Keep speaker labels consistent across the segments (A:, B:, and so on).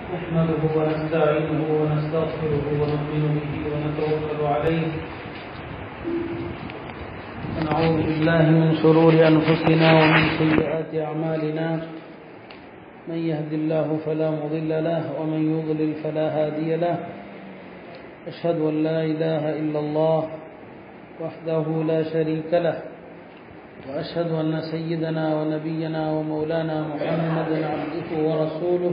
A: نحمده ونستعينه ونستغفره ونؤمن به ونتوكل عليه ونعوذ بالله من شرور أنفسنا ومن سيئات أعمالنا من يهد الله فلا مضل له ومن يضلل فلا هادي له أشهد أن لا إله إلا الله وحده لا شريك له وأشهد أن سيدنا ونبينا ومولانا محمدا عبده ورسوله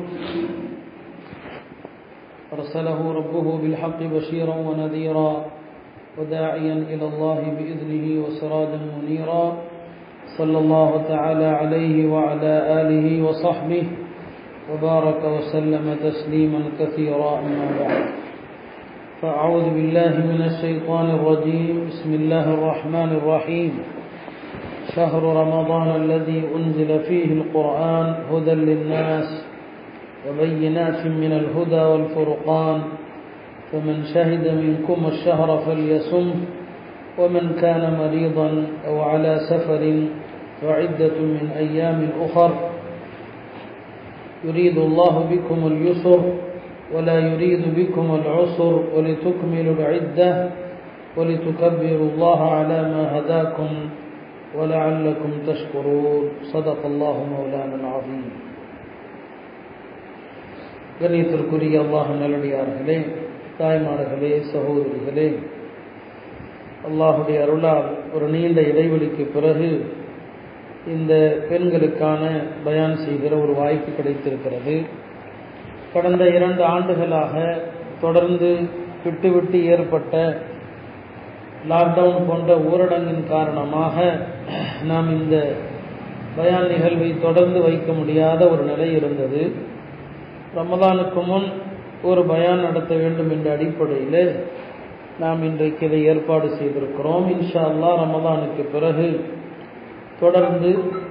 A: أرسله ربه بالحق بشيرا ونذيرا وداعيا إلى الله بإذنه وسراجا منيرا صلى الله تعالى عليه وعلى آله وصحبه وبارك وسلم تسليما كثيرا أما بعد فأعوذ بالله من الشيطان الرجيم بسم الله الرحمن الرحيم شهر رمضان الذي أنزل فيه القرآن هدى للناس وبينات من الهدى والفرقان فمن شهد منكم الشهر فليصم ومن كان مريضا أو على سفر فعدة من أيام أخر يريد الله بكم اليسر ولا يريد بكم العسر ولتكملوا العدة ولتكبروا الله على ما هداكم ولعلكم تشكرون صدق الله مولانا العظيم கண்ணியத்திற்குரிய அல்லாஹ் நல்லடியார்களே தாய்மார்களே சகோதரிகளே அல்லாஹுடைய அருளால் ஒரு நீண்ட இடைவெளிக்கு பிறகு இந்த பெண்களுக்கான பயான் செய்கிற ஒரு வாய்ப்பு கிடைத்திருக்கிறது கடந்த இரண்டு ஆண்டுகளாக தொடர்ந்து விட்டு விட்டு ஏற்பட்ட லாக்டவுன் போன்ற ஊரடங்கின் காரணமாக நாம் இந்த பயான் நிகழ்வை தொடர்ந்து வைக்க முடியாத ஒரு நிலை இருந்தது ரமதானுக்கு முன் ஒரு பயான் நடத்த வேண்டும் என்ற அடிப்படையில் நாம் இன்றைக்கு இதை ஏற்பாடு செய்திருக்கிறோம் இன்ஷா அல்லா ரமதானுக்கு பிறகு தொடர்ந்து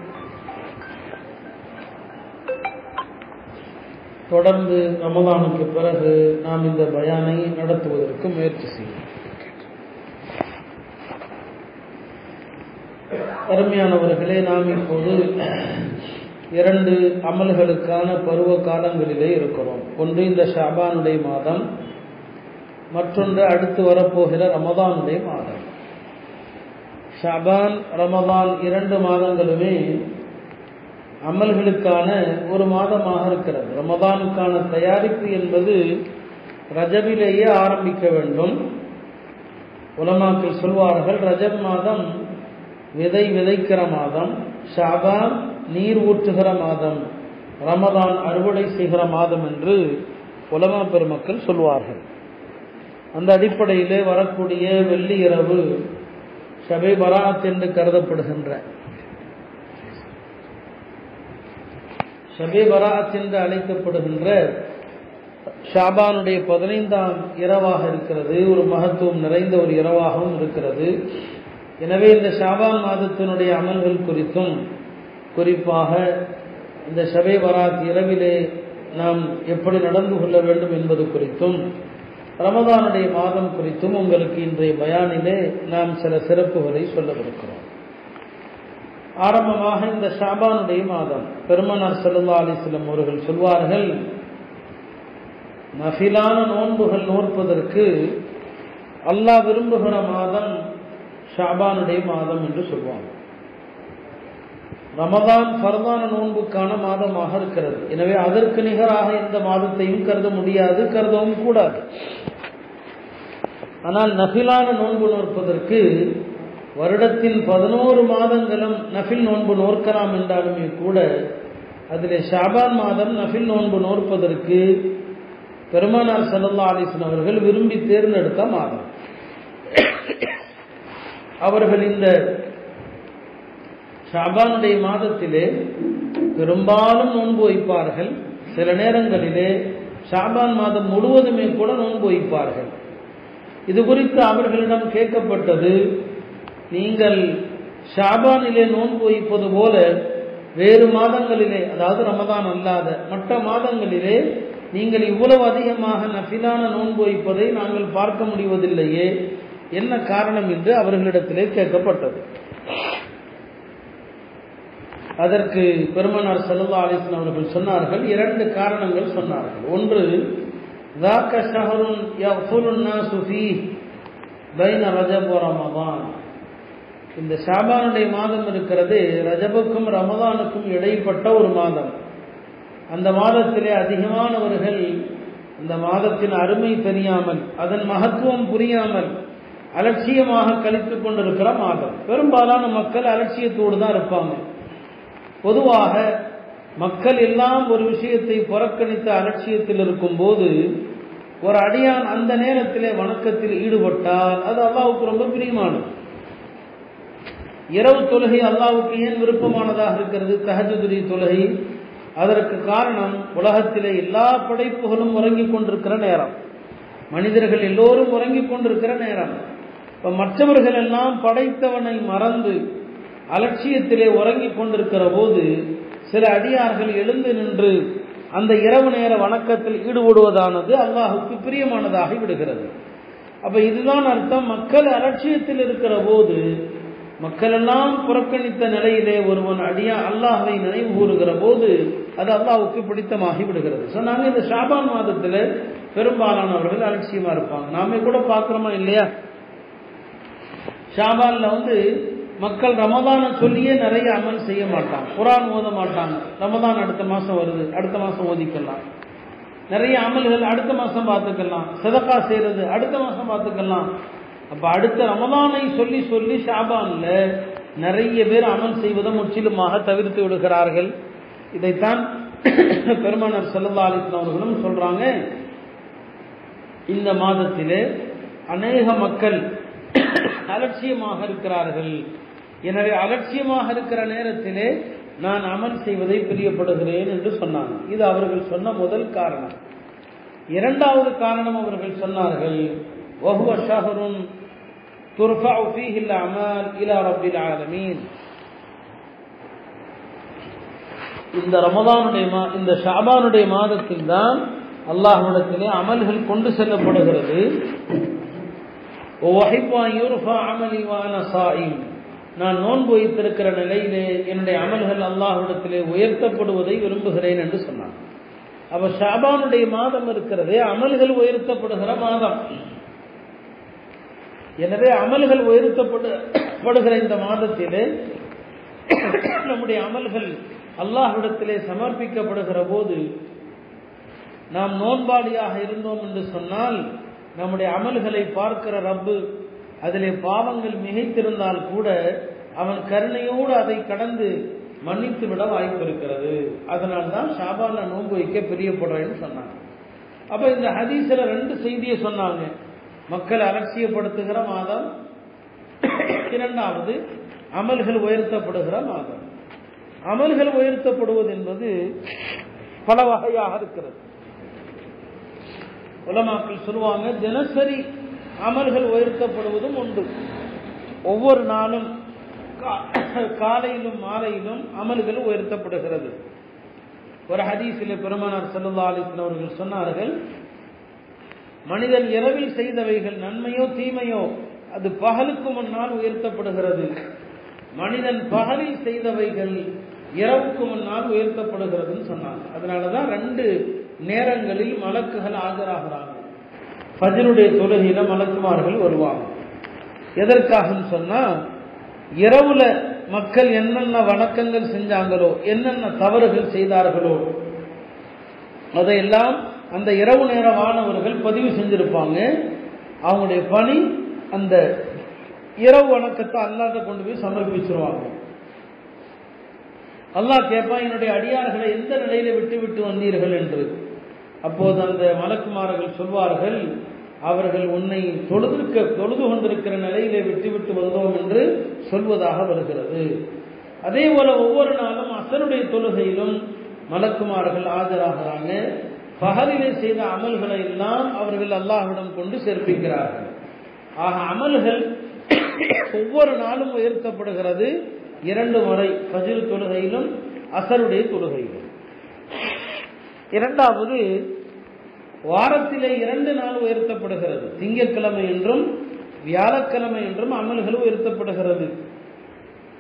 A: தொடர்ந்து ரமதானுக்கு பிறகு நாம் இந்த பயானை நடத்துவதற்கு முயற்சி செய்வோம் அருமையானவர்களே நாம் இப்போது இரண்டு அமல்களுக்கான பருவ காலங்களிலே இருக்கிறோம் ஒன்று இந்த ஷாபானுடைய மாதம் மற்றொன்று அடுத்து வரப்போகிற ரமதானுடைய மாதம் ஷாபான் ரமதான் இரண்டு மாதங்களுமே அமல்களுக்கான ஒரு மாதமாக இருக்கிறது ரமதானுக்கான தயாரிப்பு என்பது ரஜபிலேயே ஆரம்பிக்க வேண்டும் உலமாக்கள் சொல்வார்கள் ரஜப் மாதம் விதை விதைக்கிற மாதம் ஷாபான் நீர் ஊற்றுகிற மாதம் ரமதான் அறுவடை செய்கிற மாதம் என்று உலமா பெருமக்கள் சொல்வார்கள் அந்த அடிப்படையிலே வரக்கூடிய வெள்ளி இரவு ஷபை பராத் என்று கருதப்படுகின்ற ஷபே பராத் என்று அழைக்கப்படுகின்ற ஷாபானுடைய பதினைந்தாம் இரவாக இருக்கிறது ஒரு மகத்துவம் நிறைந்த ஒரு இரவாகவும் இருக்கிறது எனவே இந்த ஷாபான் மாதத்தினுடைய அமல்கள் குறித்தும் குறிப்பாக இந்த ஷபே பராத் இரவிலே நாம் எப்படி நடந்து கொள்ள வேண்டும் என்பது குறித்தும் ரமதானுடைய மாதம் குறித்தும் உங்களுக்கு இன்றைய பயானிலே நாம் சில சிறப்புகளை சொல்லவிருக்கிறோம் ஆரம்பமாக இந்த ஷாபானுடைய மாதம் பெருமனார் சல்லா அலிஸ்லம் அவர்கள் சொல்வார்கள் நஃபிலான நோன்புகள் நோற்பதற்கு அல்லாஹ் விரும்புகிற மாதம் ஷாபானுடைய மாதம் என்று சொல்வாங்க ரமதான் ஃபர்தான நோன்புக்கான மாதமாக இருக்கிறது எனவே அதற்கு நிகராக எந்த மாதத்தையும் கருத முடியாது கருதவும் கூடாது ஆனால் நஃபிலான நோன்பு நோற்பதற்கு வருடத்தின் பதினோரு மாதங்களும் நஃபில் நோன்பு நோற்கலாம் என்றாலுமே கூட அதில் ஷாபான் மாதம் நஃபில் நோன்பு நோற்பதற்கு பெருமானார் சல்லா அலிஸ்லாம் அவர்கள் விரும்பி தேர்ந்தெடுத்த மாதம் அவர்கள் இந்த ஷாபானுடைய மாதத்திலே பெரும்பாலும் நோன்பு வைப்பார்கள் சில நேரங்களிலே ஷாபான் மாதம் முழுவதுமே கூட நோன்பு வைப்பார்கள் இது குறித்து அவர்களிடம் கேட்கப்பட்டது நீங்கள் ஷாபானிலே நோன்பு வைப்பது போல வேறு மாதங்களிலே அதாவது ரமதான் அல்லாத மற்ற மாதங்களிலே நீங்கள் இவ்வளவு அதிகமாக நஃபிலான நோன்பு வைப்பதை நாங்கள் பார்க்க முடிவதில்லையே என்ன காரணம் என்று அவர்களிடத்திலே கேட்கப்பட்டது அதற்கு பெருமனார் செல்லா அலிஸ்லாம் அவர்கள் சொன்னார்கள் இரண்டு காரணங்கள் சொன்னார்கள் ஒன்று ذاك شهر يغفل الناس فيه بين رجب ورمضان இந்த ஷாபானுடைய மாதம் இருக்கிறது ரஜபுக்கும் ரமதானுக்கும் இடைப்பட்ட ஒரு மாதம் அந்த மாதத்திலே அதிகமானவர்கள் அந்த மாதத்தின் அருமை தெரியாமல் அதன் மகத்துவம் புரியாமல் அலட்சியமாக கழித்து கொண்டிருக்கிற மாதம் பெரும்பாலான மக்கள் அலட்சியத்தோடு தான் இருப்பாங்க பொதுவாக மக்கள் எல்லாம் ஒரு விஷயத்தை புறக்கணித்த அலட்சியத்தில் இருக்கும்போது ஒரு அடியான் அந்த நேரத்திலே வணக்கத்தில் ஈடுபட்டால் அது அல்லாவுக்கு ரொம்ப பிரியமானது இரவு தொழுகை அல்லாவுக்கு ஏன் விருப்பமானதாக இருக்கிறது தஹஜுதுரி தொழுகை அதற்கு காரணம் உலகத்திலே எல்லா படைப்புகளும் உறங்கிக் கொண்டிருக்கிற நேரம் மனிதர்கள் எல்லோரும் உறங்கிக் கொண்டிருக்கிற நேரம் இப்போ மற்றவர்கள் எல்லாம் படைத்தவனை மறந்து அலட்சியத்திலே உறங்கிக் கொண்டிருக்கிற போது சில அடியார்கள் எழுந்து நின்று அந்த இரவு நேர வணக்கத்தில் ஈடுபடுவதானது அல்லாஹுக்கு பிரியமானதாகி விடுகிறது அப்ப இதுதான் அர்த்தம் மக்கள் அலட்சியத்தில் இருக்கிற போது மக்கள் எல்லாம் புறக்கணித்த நிலையிலே ஒருவன் அடியா அல்லாஹை நினைவு கூறுகிற போது அது அல்லாஹுக்கு பிடித்தமாகி விடுகிறது ஸோ நாங்கள் இந்த ஷாபான் மாதத்தில் பெரும்பாலானவர்கள் அலட்சியமா இருப்பாங்க நாம கூட பார்க்குறோமா இல்லையா ஷாபான்ல வந்து மக்கள் ரமதானை சொல்லியே நிறைய அமல் செய்ய மாட்டாங்க குரான் ஓத மாட்டாங்க ரமதான் அடுத்த மாசம் வருது அடுத்த மாசம் ஓதிக்கலாம் நிறைய அமல்கள் அடுத்த மாசம் பார்த்துக்கலாம் சதக்கா செய்யறது அடுத்த மாசம் பார்த்துக்கலாம் அப்ப அடுத்த ரமதானை சொல்லி சொல்லி ஷாபான்ல நிறைய பேர் அமல் செய்வதை முற்றிலுமாக தவிர்த்து விடுகிறார்கள் இதைத்தான் பெருமானார் செல்லல்லா அலிஸ்லாம் அவர்களும் சொல்றாங்க இந்த மாதத்திலே அநேக மக்கள் அலட்சியமாக இருக்கிறார்கள் எனவே அலட்சியமாக இருக்கிற நேரத்திலே நான் அமல் செய்வதை பிரியப்படுகிறேன் என்று சொன்னாங்க இது அவர்கள் சொன்ன முதல் காரணம் இரண்டாவது காரணம் அவர்கள் சொன்னார்கள் وهو شهر ترفع فيه الأعمال إلى رب العالمين இந்த ரமதானுடைய மா இந்த ஷாபானுடைய மாதத்தில் தான் அல்லாஹ்விடத்திலே அமல்கள் கொண்டு செல்லப்படுகிறது நான் நோன்பு வைத்திருக்கிற நிலையிலே என்னுடைய அமல்கள் அல்லாஹ்விடத்திலே உயர்த்தப்படுவதை விரும்புகிறேன் என்று சொன்னான் அப்ப ஷாபானுடைய மாதம் இருக்கிறதே அமல்கள் உயர்த்தப்படுகிற மாதம் எனவே அமல்கள் உயர்த்தப்படுகிற இந்த மாதத்திலே நம்முடைய அமல்கள் அல்லாஹ்விடத்திலே சமர்ப்பிக்கப்படுகிற போது நாம் நோன்பாளியாக இருந்தோம் என்று சொன்னால் நம்முடைய அமல்களை பார்க்கிற ரப்பு அதிலே பாவங்கள் மிகைத்திருந்தால் கூட அவன் கருணையோடு அதை கடந்து மன்னித்து விட வாய்ப்பு இருக்கிறது அதனால தான் ஷாபான நோன்பு வைக்க பிரியப்படுறேன்னு சொன்னாங்க அப்ப இந்த ஹதீஸ்ல ரெண்டு செய்தியை சொன்னாங்க மக்கள் அலட்சியப்படுத்துகிற மாதம் இரண்டாவது அமல்கள் உயர்த்தப்படுகிற மாதம் அமல்கள் உயர்த்தப்படுவது என்பது பல வகையாக இருக்கிறது உலமாக்கள் சொல்லுவாங்க தினசரி அமல்கள் உயர்த்தப்படுவதும் உண்டு ஒவ்வொரு நாளும் காலையிலும் மாலையிலும் அமல்கள் உயர்த்தப்படுகிறது ஒரு ஹதீஸில் பெருமானார் சல்லா அலிஸ்லாம் அவர்கள் சொன்னார்கள் மனிதன் இரவில் செய்தவைகள் நன்மையோ தீமையோ அது பகலுக்கு முன்னால் உயர்த்தப்படுகிறது மனிதன் பகலில் செய்தவைகள் இரவுக்கு முன்னால் உயர்த்தப்படுகிறதுன்னு சொன்னாங்க அதனாலதான் ரெண்டு நேரங்களில் மலக்குகள் ஆஜராகிறாங்க ஃபஜருடைய தொழுகையில மலக்குமார்கள் வருவாங்க எதற்காகன்னு சொன்னா இரவுல மக்கள் என்னென்ன வணக்கங்கள் செஞ்சாங்களோ என்னென்ன தவறுகள் செய்தார்களோ அதையெல்லாம் அந்த இரவு நேர மாணவர்கள் பதிவு செஞ்சிருப்பாங்க அவங்களுடைய பணி அந்த இரவு வணக்கத்தை அல்லாத கொண்டு போய் சமர்ப்பிச்சிருவாங்க அல்லாஹ் கேட்பான் என்னுடைய அடியார்களை எந்த நிலையில விட்டு விட்டு வந்தீர்கள் என்று அப்போது அந்த மலக்குமார்கள் சொல்வார்கள் அவர்கள் உன்னை தொழுதிருக்க தொழுது கொண்டிருக்கிற நிலையிலே விட்டுவிட்டு வந்தோம் என்று சொல்வதாக வருகிறது அதே போல ஒவ்வொரு நாளும் அசருடைய தொழுகையிலும் மலக்குமார்கள் ஆஜராகிறாங்க பகலிலே செய்த அமல்களை எல்லாம் அவர்கள் அல்லாஹ்விடம் கொண்டு சேர்ப்பிக்கிறார்கள் ஆக அமல்கள் ஒவ்வொரு நாளும் உயர்த்தப்படுகிறது இரண்டு முறை ஃபஜில் தொழுகையிலும் அசருடைய தொழுகையிலும் இரண்டாவது வாரத்திலே இரண்டு நாள் உயர்த்தப்படுகிறது திங்கட்கிழமை என்றும் வியாழக்கிழமை என்றும் அமல்கள் உயர்த்தப்படுகிறது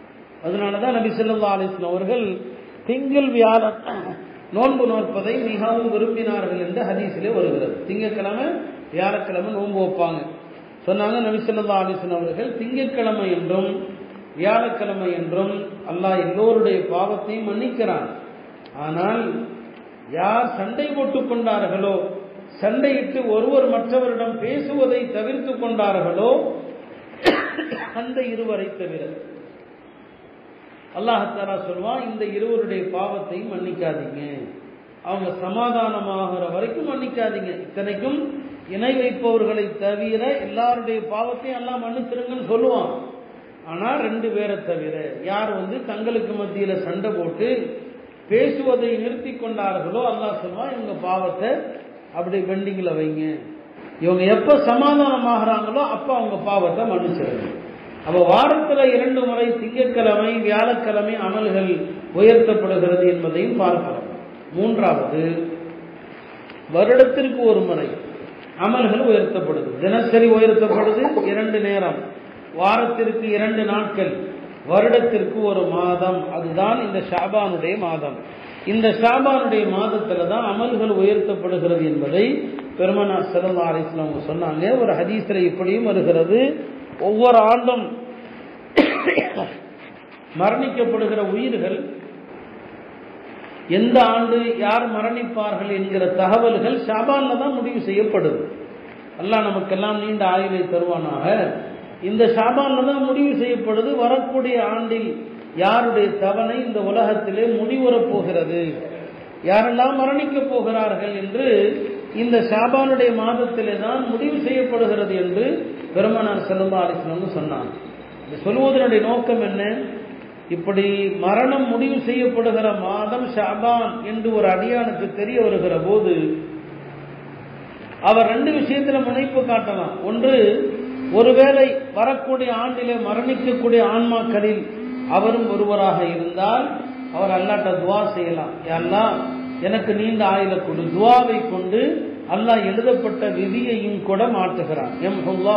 A: அதனால தான் நபி ஸல்லல்லாஹு அலைஹி வஸல்லம் அவர்கள் திங்கள் வியாழன் நோன்பு நோற்பதை மிகவும் விரும்பினார்கள் என்று ஹதீஸிலே வருகிறது திங்கட்கிழமை வியாழக்கிழமை நோன்பு வைப்பாங்க சொன்னாங்க நபி ஸல்லல்லாஹு அலைஹி வஸல்லம் அவர்கள் திங்கட்கிழமை என்றும் வியாழக்கிழமை என்றும் அல்லாஹ் எல்லோருடைய பாவத்தையும் மன்னிக்கிறான் ஆனால் யார் சண்டை போட்டுக் கொண்டார்களோ சண்டையிட்டு ஒருவர் மற்றவரிடம் பேசுவதை தவிர்த்து கொண்டார்களோ அந்த இருவரை தவிர அல்லாஹாலா சொல்வான் இந்த இருவருடைய பாவத்தையும் மன்னிக்காதீங்க அவங்க சமாதானமாகிற வரைக்கும் மன்னிக்காதீங்க இத்தனைக்கும் இணை வைப்பவர்களை தவிர எல்லாருடைய பாவத்தையும் எல்லாம் மன்னிச்சிருங்கன்னு சொல்லுவான் ஆனால் ரெண்டு பேரை தவிர யார் வந்து தங்களுக்கு மத்தியில சண்டை போட்டு பேசுவதை நிறுத்தி கொண்டார்களோ அல்லாஹ் சொல்லுவான் இவங்க பாவத்தை அப்படி பெண்டிங்கில் வைங்க இவங்க எப்ப சமாதானமாகறாங்களோ அப்ப அவங்க பாவத்தை மன்னிச்சிருங்க அப்ப வாரத்துல இரண்டு முறை திங்கட்கிழமை வியாழக்கிழமை அமல்கள் உயர்த்தப்படுகிறது என்பதையும் பார்க்கிறோம் மூன்றாவது வருடத்திற்கு ஒரு முறை அமல்கள் உயர்த்தப்படுது தினசரி உயர்த்தப்படுது இரண்டு நேரம் வாரத்திற்கு இரண்டு நாட்கள் வருடத்திற்கு ஒரு மாதம் அதுதான் இந்த ஷாபானுடைய மாதம் இந்த ஷாபானுடைய மாதத்துல தான் அமல்கள் உயர்த்தப்படுகிறது என்பதை பெருமனார் சல்லா அலிஸ்லாம் சொன்னாங்க ஒரு ஹதீஸ்ல இப்படியும் வருகிறது ஒவ்வொரு ஆண்டும் மரணிக்கப்படுகிற உயிர்கள் எந்த ஆண்டு யார் மரணிப்பார்கள் என்கிற தகவல்கள் ஷாபான்ல தான் முடிவு செய்யப்படுது அல்லாஹ் நமக்கெல்லாம் நீண்ட ஆயுளை தருவானாக இந்த ஷாபான்ல தான் முடிவு செய்யப்படுது வரக்கூடிய ஆண்டில் யாருடைய தவணை இந்த உலகத்திலே முடிவுறப் போகிறது யாரெல்லாம் மரணிக்கப் போகிறார்கள் என்று இந்த ஷாபானுடைய மாதத்திலே தான் முடிவு செய்யப்படுகிறது என்று பெருமனார் செல்லம்பா அலிஸ்லம் சொன்னார் இது சொல்வதனுடைய நோக்கம் என்ன இப்படி மரணம் முடிவு செய்யப்படுகிற மாதம் ஷாபான் என்று ஒரு அடியானுக்கு தெரிய வருகிற போது அவர் ரெண்டு விஷயத்துல முனைப்பு காட்டலாம் ஒன்று ஒருவேளை வரக்கூடிய ஆண்டிலே மரணிக்கக்கூடிய ஆன்மாக்களில் அவரும் ஒருவராக இருந்தால் அவர் அல்லாட்ட துவா செய்யலாம் யாரெல்லாம் எனக்கு நீண்ட ஆயுள கொடு துவாவை கொண்டு அல்லாஹ் எழுதப்பட்ட விதியையும் கூட மாற்றுகிறான் எம்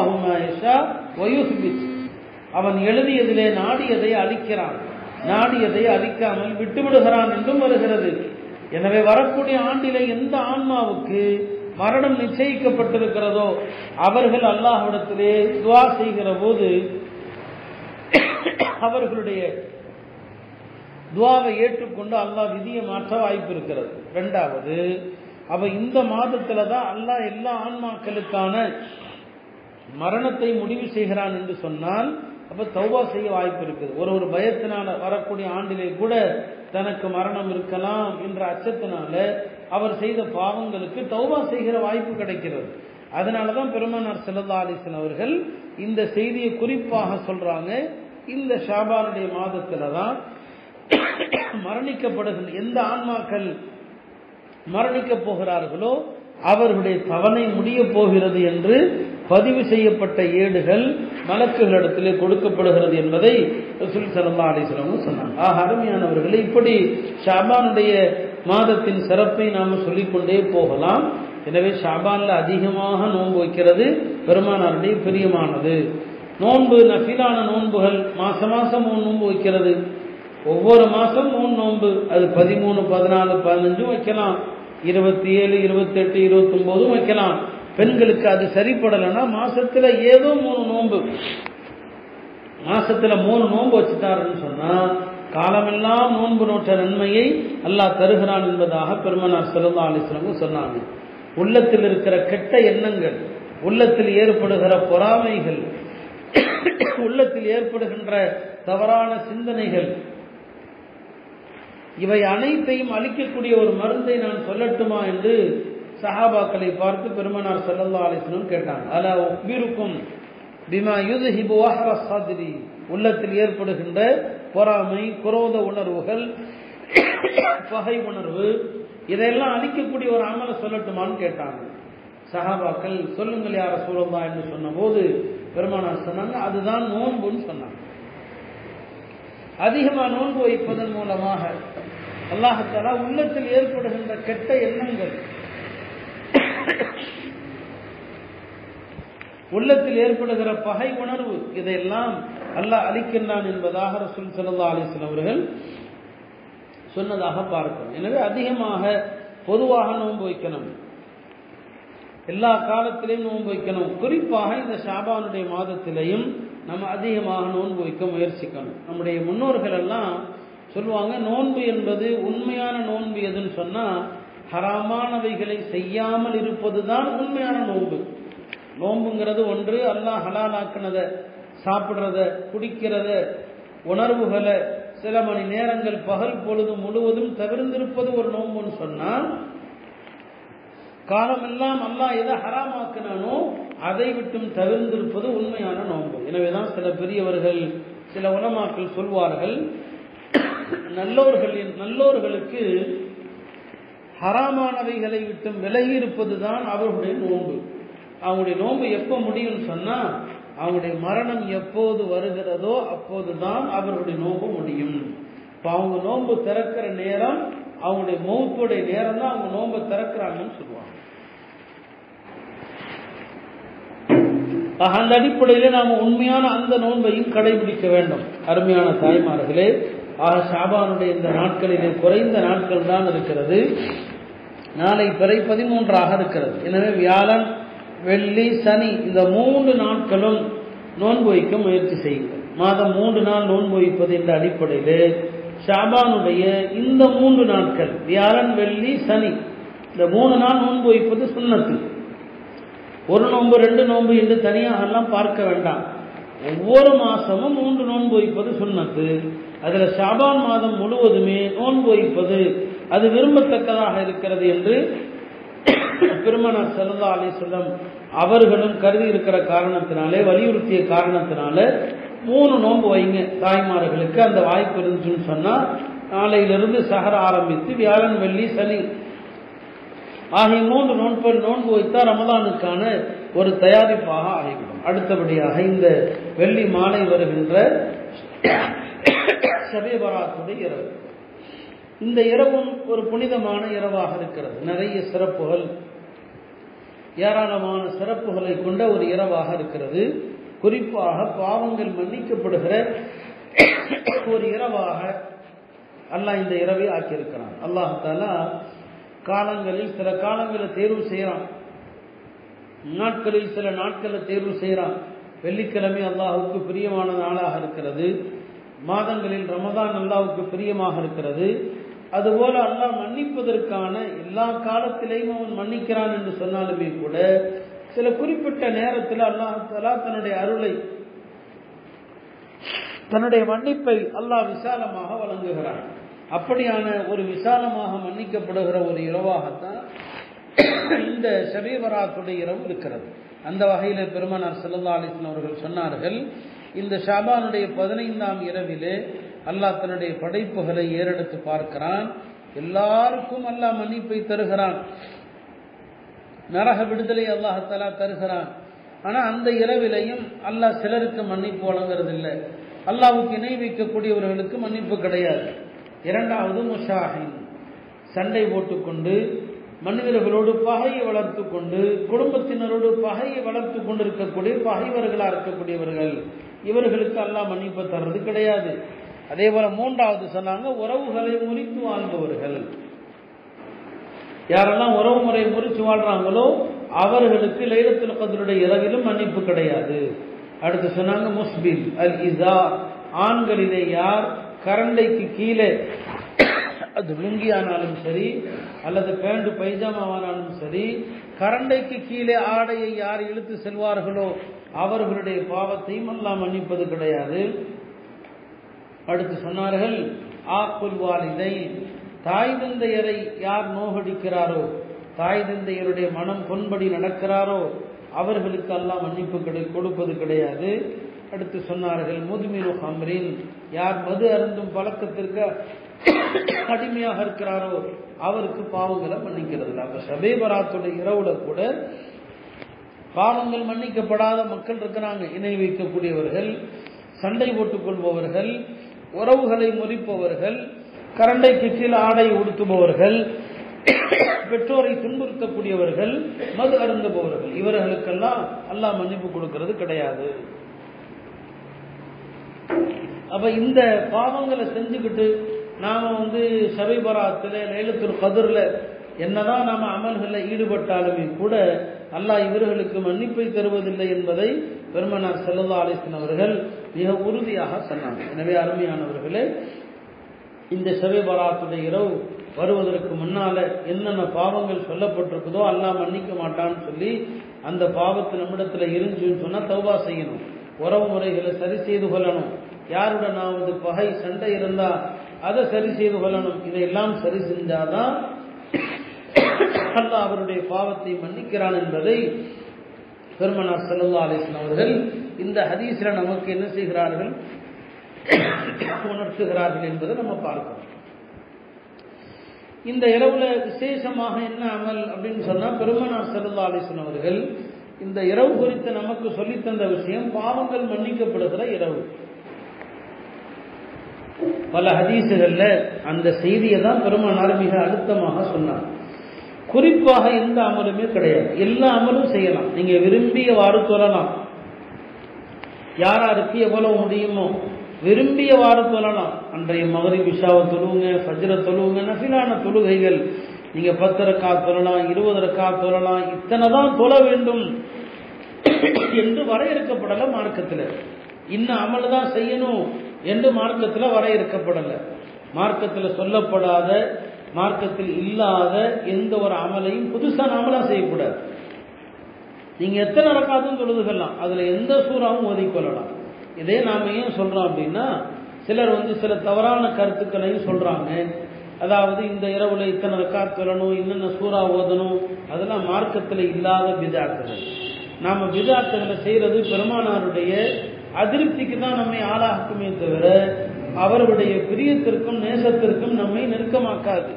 A: அவன் எழுதியதிலே நாடியதை அழிக்கிறான் நாடியதை அழிக்காமல் விட்டுவிடுகிறான் என்றும் வருகிறது எனவே வரக்கூடிய ஆண்டிலே எந்த ஆன்மாவுக்கு மரணம் நிச்சயிக்கப்பட்டிருக்கிறதோ அவர்கள் அல்லாஹ்விடத்திலே துவா செய்கிற போது அவர்களுடைய துவாவை ஏற்றுக்கொண்டு அல்லாஹ் விதியை மாற்ற வாய்ப்பு இருக்கிறது ரெண்டாவது அவ இந்த மாதத்துல தான் அல்லாஹ் எல்லா ஆன்மாக்களுக்கான மரணத்தை முடிவு செய்கிறான் என்று சொன்னால் அப்ப தௌபா செய்ய வாய்ப்பு இருக்குது ஒரு ஒரு பயத்தினால வரக்கூடிய ஆண்டிலே கூட தனக்கு மரணம் இருக்கலாம் என்ற அச்சத்தினால அவர் செய்த பாவங்களுக்கு தௌபா செய்கிற வாய்ப்பு கிடைக்கிறது அதனாலதான் பெருமானார் செல்லல்லா அலிசன் அவர்கள் இந்த செய்தியை குறிப்பாக சொல்றாங்க இந்த ஷாபானுடைய மாதத்துல தான் மரணிக்கப்படுகின்ற எந்த ஆன்மாக்கள் மரணிக்கப் போகிறார்களோ அவர்களுடைய தவணை முடிய போகிறது என்று பதிவு செய்யப்பட்ட ஏடுகள் மலக்குகளிடத்திலே கொடுக்கப்படுகிறது என்பதை ரசூல் சல்லா அலிஸ்லாமும் சொன்னாங்க ஆக அருமையானவர்களே இப்படி ஷாபானுடைய மாதத்தின் சிறப்பை நாம் சொல்லிக்கொண்டே போகலாம் எனவே ஷாபான்ல அதிகமாக நோன்பு வைக்கிறது பெருமானாருடைய பிரியமானது நோன்பு நஃபிலான நோன்புகள் மாச மாசம் மூணு நோன்பு வைக்கிறது ஒவ்வொரு மாசம் மூணு நோன்பு அது பதிமூணு பதினாலு பதினஞ்சும் வைக்கலாம் இருபத்தி ஏழு இருபத்தி எட்டு இருபத்தி ஒன்பதும் வைக்கலாம் பெண்களுக்கு அது சரிப்படலைன்னா மாசத்துல ஏதோ மூணு நோன்பு மாசத்துல மூணு நோன்பு வச்சுட்டாருன்னு சொன்னா காலமெல்லாம் நோன்பு நோற்ற நன்மையை அல்லாஹ் தருகிறான் என்பதாக பெருமனார் செல்லா அலிஸ்லமும் சொன்னாங்க உள்ளத்தில் இருக்கிற கெட்ட எண்ணங்கள் உள்ளத்தில் ஏற்படுகிற பொறாமைகள் உள்ளத்தில் ஏற்படுகின்ற தவறான சிந்தனைகள் இவை அனைத்தையும் அழிக்கக்கூடிய ஒரு மருந்தை நான் சொல்லட்டுமா என்று சஹாபாக்களை பார்த்து பெருமனார் சல்லல்லா அலிஸ்லம் கேட்டாங்க அலா உக்பிருக்கும் பிமா யுதுஹிபு சாதிரி உள்ளத்தில் ஏற்படுகின்ற பொறாமை குரோத உணர்வுகள் பகை உணர்வு இதையெல்லாம் அழிக்கக்கூடிய ஒரு அமலை சொல்லட்டுமான்னு கேட்டாங்க சஹாபாக்கள் சொல்லுங்கள் யார சூழம்பா என்று சொன்னபோது பெருமானார் சொன்னாங்க அதுதான் நோன்புன்னு சொன்னாங்க அதிகமாக நோன்பு வைப்பதன் மூலமாக அல்லாஹாலா உள்ளத்தில் ஏற்படுகின்ற கெட்ட எண்ணங்கள் உள்ளத்தில் ஏற்படுகிற பகை உணர்வு இதையெல்லாம் அல்லாஹ் அளிக்கின்றான் என்பதாக ரசூல் சல்லா அலிஸ்லாம் அவர்கள் சொன்னதாக பார்க்கிறோம் எனவே அதிகமாக பொதுவாக நோன்பு வைக்கணும் எல்லா காலத்திலையும் நோன்பு வைக்கணும் குறிப்பாக இந்த ஷாபானுடைய மாதத்திலையும் நம்ம அதிகமாக நோன்பு வைக்க முயற்சிக்கணும் நம்முடைய முன்னோர்கள் எல்லாம் சொல்லுவாங்க நோன்பு என்பது உண்மையான நோன்பு எதுன்னு சொன்னா ஹராமானவைகளை செய்யாமல் இருப்பது தான் உண்மையான நோன்பு நோன்புங்கிறது ஒன்று அல்லாஹ் ஹலாலாக்குனத சாப்பிட்றத குடிக்கிறத உணர்வுகளை சில மணி நேரங்கள் பகல் பொழுது முழுவதும் தவிர்ந்திருப்பது ஒரு நோன்புன்னு சொன்னால் காலமெல்லாம் அல்லாஹ் எதை ஹராமாக்கினானோ அதை விட்டும் தவிர்ந்திருப்பது உண்மையான நோன்பு எனவேதான் சில பெரியவர்கள் சில உலமாக்கள் சொல்வார்கள் நல்லோர்களின் நல்லோர்களுக்கு ஹராமானவைகளை விட்டும் விலகி இருப்பது தான் அவர்களுடைய நோன்பு அவங்களுடைய நோன்பு எப்போ முடியும்னு சொன்னா அவங்களுடைய மரணம் எப்போது வருகிறதோ அப்போதுதான் அவர்களுடைய நோன்பு முடியும் இப்போ அவங்க நோன்பு திறக்கிற நேரம் அவங்களுடைய மௌத்துடைய நேரம் தான் அவங்க நோன்பை திறக்கிறாங்கன்னு சொல்லுவாங்க அந்த அடிப்படையிலே நாம் உண்மையான அந்த நோன்பையும் கடைபிடிக்க வேண்டும் அருமையான தாய்மார்களே ஆக ஷாபானுடைய இந்த நாட்களிலே குறைந்த நாட்கள் தான் இருக்கிறது நாளை பிறை பதிமூன்றாக இருக்கிறது எனவே வியாழன் வெள்ளி சனி இந்த மூன்று நாட்களும் நோன்பு வைக்க முயற்சி செய்யுங்கள் மாதம் மூன்று நாள் நோன்பு வைப்பது என்ற அடிப்படையில் ஷாபானுடைய இந்த மூன்று நாட்கள் வியாழன் வெள்ளி சனி இந்த மூணு நாள் நோன்பு வைப்பது சுண்ணத்து ஒரு நோன்பு ரெண்டு நோன்பு என்று தனியாக எல்லாம் பார்க்க வேண்டாம் ஒவ்வொரு மாசமும் மூன்று நோன்பு வைப்பது சுண்ணத்து அதில் ஷாபான் மாதம் முழுவதுமே நோன்பு வைப்பது அது விரும்பத்தக்கதாக இருக்கிறது என்று பெருமனார் சல்லா அலிஸ்லம் அவர்களும் கருதி இருக்கிற காரணத்தினாலே வலியுறுத்திய காரணத்தினால மூணு நோன்பு வைங்க தாய்மார்களுக்கு அந்த வாய்ப்பு இருந்துச்சுன்னு சொன்னால் நாளையிலிருந்து சகர ஆரம்பித்து வியாழன் வெள்ளி சனி ஆகிய மூன்று நோன்பு நோன்பு வைத்தால் ரமதானுக்கான ஒரு தயாரிப்பாக ஆகிவிடும் அடுத்தபடியாக இந்த வெள்ளி மாலை வருகின்ற சபேபராத்துடைய இரவு இந்த இரவும் ஒரு புனிதமான இரவாக இருக்கிறது நிறைய சிறப்புகள் ஏராளமான சிறப்புகளை கொண்ட ஒரு இரவாக இருக்கிறது குறிப்பாக பாவங்கள் மன்னிக்கப்படுகிற ஒரு இரவாக அல்லாஹ் இந்த இரவை ஆக்கியிருக்கிறான் அல்லாஹாலா காலங்களில் சில காலங்களை தேர்வு செய்கிறான் நாட்களில் சில நாட்களை தேர்வு செய்கிறான் வெள்ளிக்கிழமை அல்லாஹுக்கு பிரியமான நாளாக இருக்கிறது மாதங்களில் ரமதான் அல்லாவுக்கு பிரியமாக இருக்கிறது அதுபோல அல்லாஹ் மன்னிப்பதற்கான எல்லா காலத்திலையும் அவன் மன்னிக்கிறான் என்று சொன்னாலுமே கூட சில குறிப்பிட்ட நேரத்தில் அல்லாஹ் தலா தன்னுடைய அருளை தன்னுடைய மன்னிப்பை அல்லாஹ் விசாலமாக வழங்குகிறான் அப்படியான ஒரு விசாலமாக மன்னிக்கப்படுகிற ஒரு இரவாகத்தான் இந்த ஷபீவராத்துடைய இரவு இருக்கிறது அந்த வகையில் பெருமானார் செல்லல்லா அலிஸ்லாம் அவர்கள் சொன்னார்கள் இந்த ஷாபானுடைய பதினைந்தாம் இரவிலே அல்லாஹ் தன்னுடைய படைப்புகளை ஏறெடுத்து பார்க்கிறான் எல்லாருக்கும் அல்லாஹ் மன்னிப்பை தருகிறான் நரக விடுதலை அல்லாஹாலா தருகிறான் ஆனால் அந்த இரவிலையும் அல்லாஹ் சிலருக்கு மன்னிப்பு வழங்குறது இல்லை அல்லாவுக்கு இணை வைக்கக்கூடியவர்களுக்கு மன்னிப்பு கிடையாது இரண்டாவது முஷாஹின் சண்டை போட்டுக்கொண்டு மனிதர்களோடு பகையை வளர்த்து கொண்டு குடும்பத்தினரோடு பகையை வளர்த்து கொண்டு இருக்கக்கூடிய பகைவர்களாக இருக்கக்கூடியவர்கள் இவர்களுக்கு எல்லாம் மன்னிப்பு தர்றது கிடையாது அதே போல மூன்றாவது சொன்னாங்க உறவுகளை முறித்து வாழ்பவர்கள் யாரெல்லாம் உறவு முறை முறித்து வாழ்றாங்களோ அவர்களுக்கு லைலத்தில் கதருடைய இரவிலும் மன்னிப்பு கிடையாது அடுத்து சொன்னாங்க முஸ்பில் அல் இசா ஆண்களிலே யார் கரண்டைக்கு கீழே அது லுங்கியானாலும் சரி அல்லது பேண்டு பைஜாமாவானாலும் சரி கரண்டைக்கு கீழே ஆடையை யார் இழுத்து செல்வார்களோ அவர்களுடைய பாவத்தையும் எல்லாம் மன்னிப்பது கிடையாது அடுத்து சொன்னார்கள் ஆக்குல் வாலிதை தாய் தந்தையரை யார் நோகடிக்கிறாரோ தாய் தந்தையருடைய மனம் பொன்படி நடக்கிறாரோ அவர்களுக்கு எல்லாம் மன்னிப்பு கிடை கொடுப்பது கிடையாது அடுத்து சொன்னார்கள் முதுமினு ஹம்ரின் யார் மது அருந்தும் பழக்கத்திற்கு அடிமையாக இருக்கிறாரோ அவருக்கு பாவங்களை மன்னிக்கிறது அப்ப சபேபராத்துடைய இரவுல கூட பாவங்கள் மன்னிக்கப்படாத மக்கள் இருக்கிறாங்க இணை வைக்கக்கூடியவர்கள் சண்டை போட்டுக் கொள்பவர்கள் உறவுகளை முறிப்பவர்கள் கரண்டைக்கு கீழே ஆடை உடுத்துபவர்கள் பெற்றோரை துன்புறுத்தக்கூடியவர்கள் மது அருந்துபவர்கள் இவர்களுக்கெல்லாம் அல்லாஹ் மன்னிப்பு கொடுக்கிறது கிடையாது அப்ப இந்த பாவங்களை செஞ்சுக்கிட்டு நாம வந்து சபை பராத்துல லேலத்துல் கதிரில் என்னதான் நாம அமல்களில் ஈடுபட்டாலுமே கூட அல்லாஹ் இவர்களுக்கு மன்னிப்பை தருவதில்லை என்பதை பெருமனார் செல்லல்லா அலிஸ்லாம் அவர்கள் மிக உறுதியாக சொன்னாங்க எனவே அருமையானவர்களே இந்த சபை பராத்துடைய இரவு வருவதற்கு முன்னால என்னென்ன பாவங்கள் சொல்லப்பட்டிருக்குதோ அல்லாஹ் மன்னிக்க மாட்டான்னு சொல்லி அந்த பாவத்து நம்மிடத்துல இருந்துச்சுன்னு சொன்னா தௌபா செய்யணும் உறவு முறைகளை சரி செய்து கொள்ளணும் யாருடனாவது பகை சண்டை இருந்தா அதை சரி செய்து கொள்ளணும் இதையெல்லாம் சரி செஞ்சாதான் அல்லாஹ் அவருடைய பாவத்தை மன்னிக்கிறான் என்பதை பெருமனார் சல்லா அலிஸ்லாம் அவர்கள் இந்த ஹதீஸ்ல நமக்கு என்ன செய்கிறார்கள் உணர்த்துகிறார்கள் என்பதை நம்ம பார்க்கிறோம் இந்த இரவுல விசேஷமாக என்ன அமல் அப்படின்னு சொன்னா பெருமனார் சல்லா அலிஸ்லாம் அவர்கள் இந்த இரவு குறித்து நமக்கு சொல்லித்தந்த விஷயம் பாவங்கள் மன்னிக்கப்படுகிற இரவு பல ஹதீசுகள்ல அந்த செய்தியை தான் பெருமானார் மிக அழுத்தமாக சொன்னார் குறிப்பாக எந்த அமலுமே கிடையாது எல்லா அமலும் செய்யலாம் நீங்க விரும்பியவாறு சொல்லலாம் யாராருக்கு எவ்வளவு முடியுமோ விரும்பியவாறு சொல்லலாம் அன்றைய மகரி விஷாவை தொழுவுங்க ஃபஜ்ர தொழுவுங்க நஃபிலான தொழுகைகள் நீங்க பத்து ரக்கா தொழலாம் இருபது ரக்கா தொழலாம் இத்தனை தான் தொழ வேண்டும் என்று வரையறுக்கப்படல மார்க்கத்தில் இன்னும் அமல் தான் செய்யணும் என்று மார்க்கத்தில் வரையறுக்கப்படல மார்க்கத்தில் சொல்லப்படாத மார்க்கத்தில் இல்லாத எந்த ஒரு அமலையும் புதுசாக அமலா செய்யக்கூடாது நீங்க எத்தனை ரக்காத்தும் தொழுதுகலாம் அதுல எந்த சூறாவும் ஓதிக்கொள்ளலாம் இதே நாம ஏன் சொல்றோம் அப்படின்னா சிலர் வந்து சில தவறான கருத்துக்களையும் சொல்றாங்க அதாவது இந்த இரவுல இத்தனை ரக்காத் சொல்லணும் என்னென்ன சூறா ஓதணும் அதெல்லாம் மார்க்கத்தில் இல்லாத பிதாத்துகள் நாம பிதாத்துகளை செய்யறது பெருமானாருடைய அதிருப்திக்கு தான் நம்மை ஆளாக்குமே தவிர அவர்களுடைய பிரியத்திற்கும் நேசத்திற்கும் நம்மை நெருக்கமாக்காது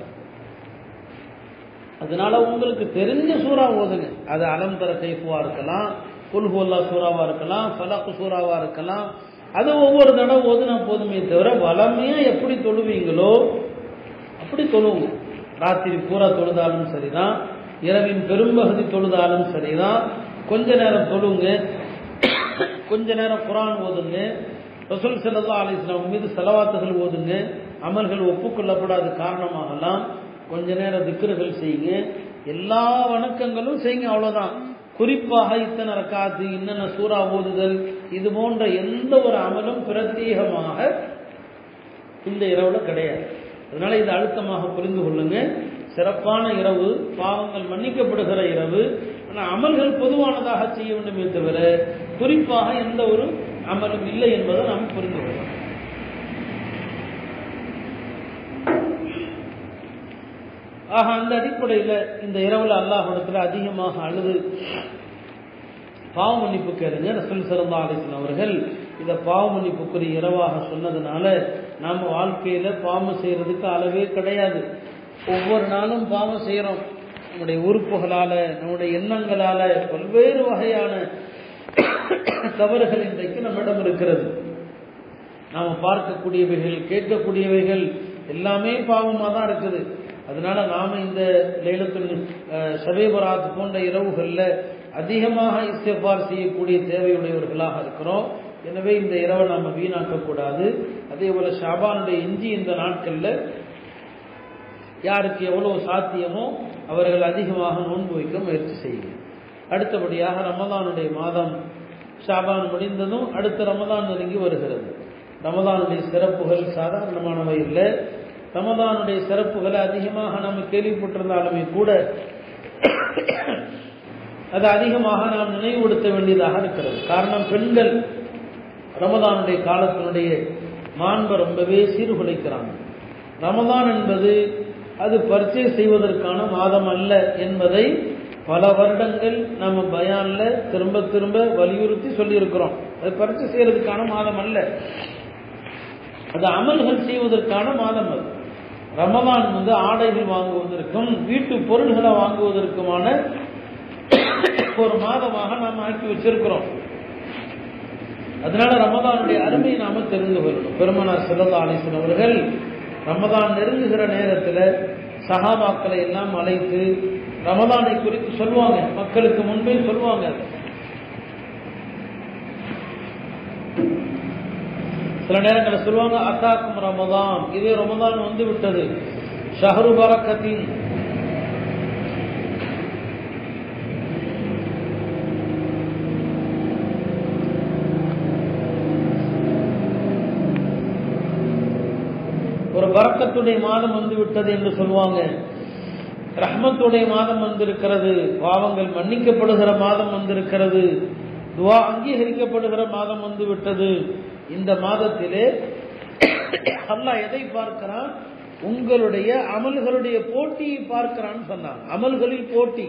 A: அதனால உங்களுக்கு தெரிஞ்ச சூறா ஓதுங்க அது அலம் தர கைஃபுவா இருக்கலாம் புல்ஹுல்லா சூறாவா இருக்கலாம் ஃபலக்கு சூறாவா இருக்கலாம் அது ஒவ்வொரு தடவை ஓதுனா போதுமே தவிர வளமையா எப்படி தொழுவீங்களோ அப்படி தொழுவுங்க ராத்திரி பூரா தொழுதாலும் சரிதான் இரவின் பெரும்பகுதி தொழுதாலும் சரிதான் கொஞ்ச நேரம் தொழுங்க கொஞ்ச நேரம் குரான் ஓதுங்க ரசூல் செல்லா அலிஸ்லாம் மீது செலவாத்துகள் ஓதுங்க அமல்கள் ஒப்புக்கொள்ளப்படாத காரணமாகலாம் கொஞ்ச நேரம் திக்கர்கள் செய்யுங்க எல்லா வணக்கங்களும் செய்யுங்க அவ்வளவுதான் குறிப்பாக இத்தனை ரக்காத்து இன்னென்ன சூறா ஓதுதல் இது போன்ற எந்த ஒரு அமலும் பிரத்யேகமாக இந்த இரவுல கிடையாது அதனால இது அழுத்தமாக புரிந்து கொள்ளுங்க சிறப்பான இரவு பாவங்கள் மன்னிக்கப்படுகிற இரவு ஆனால் அமல்கள் பொதுவானதாக செய்ய வேண்டுமே தவிர குறிப்பாக எந்த ஒரு அமலும் இல்லை என்பதை நாம் புரிந்து கொள்ளலாம் ஆக அந்த அடிப்படையில் இந்த இரவுல அல்லாஹிடத்தில் அதிகமாக அழுது பாவ மன்னிப்பு கேளுங்க ரசூல் சல்லா அலிஸ்லாம் அவர்கள் இதை பாவ மன்னிப்புக்குரிய இரவாக சொன்னதுனால நாம் வாழ்க்கையில பாவம் செய்யறதுக்கு அளவே கிடையாது ஒவ்வொரு நாளும் பாவம் செய்யறோம் நம்முடைய உறுப்புகளால நம்முடைய எண்ணங்களால பல்வேறு வகையான தவறுகள் இன்றைக்கு நம்மிடம் இருக்கிறது நாம் பார்க்கக்கூடியவைகள் கேட்கக்கூடியவைகள் எல்லாமே பாவமாக தான் இருக்குது அதனால நாம இந்த லைலத்துல் ஷபேபராத் போன்ற இரவுகளில் அதிகமாக இஸ்திஃபார் செய்யக்கூடிய தேவையுடையவர்களாக இருக்கிறோம் எனவே இந்த இரவை நாம் வீணாக்கக்கூடாது அதே போல ஷாபானுடைய எஞ்சி இந்த நாட்களில் யாருக்கு எவ்வளவு சாத்தியமோ அவர்கள் அதிகமாக நோன்பு வைக்க முயற்சி செய்யுங்க அடுத்தபடியாக ரமதானுடைய மாதம் ஷாபான் முடிந்ததும் அடுத்த ரமதான் நெருங்கி வருகிறது ரமதானுடைய சிறப்புகள் சாதாரணமானவை இல்லை ரமதானுடைய சிறப்புகளை அதிகமாக நாம் கேள்விப்பட்டிருந்தாலுமே கூட அது அதிகமாக நாம் நினைவுபடுத்த வேண்டியதாக இருக்கிறது காரணம் பெண்கள் ரமதானுடைய காலத்தினுடைய மாண்பை ரொம்பவே சீர்குலைக்கிறாங்க ரமதான் என்பது அது பர்ச்சேஸ் செய்வதற்கான மாதம் அல்ல என்பதை பல வருடங்கள் நம்ம பயான்ல திரும்ப திரும்ப வலியுறுத்தி சொல்லியிருக்கிறோம் அது பர்ச்சேஸ் செய்யறதுக்கான மாதம் அல்ல அது அமல்கள் செய்வதற்கான மாதம் அது ரமதான் வந்து ஆடைகள் வாங்குவதற்கும் வீட்டு பொருள்களை வாங்குவதற்குமான ஒரு மாதமாக நாம் ஆக்கி வச்சிருக்கிறோம் அதனால ரமதானுடைய அருமையை நாம தெரிந்து கொள்ளணும் பெருமனார் சிறந்த அலிசன் அவர்கள் ரமதான் நெருங்குகிற நேரத்தில் சகாபாக்களை எல்லாம் அழைத்து ரமதானை குறித்து சொல்லுவாங்க மக்களுக்கு முன்பே சொல்லுவாங்க சில நேரங்களில் சொல்லுவாங்க அத்தாக்கும் ரமதான் இதே ரமதான் வந்து விட்டது ஷஹரு பரக்கத்தின் ஒரு பரக்கத்துடைய மாதம் வந்து விட்டது என்று சொல்லுவாங்க ரஹ்மத்துடைய மாதம் வந்திருக்கிறது பாவங்கள் மன்னிக்கப்படுகிற மாதம் வந்திருக்கிறது துவா அங்கீகரிக்கப்படுகிற மாதம் வந்து விட்டது இந்த மாதத்திலே அல்லாஹ் எதை பார்க்கிறான் உங்களுடைய அமல்களுடைய போட்டியை பார்க்கிறான்னு சொன்னான் அமல்களில் போட்டி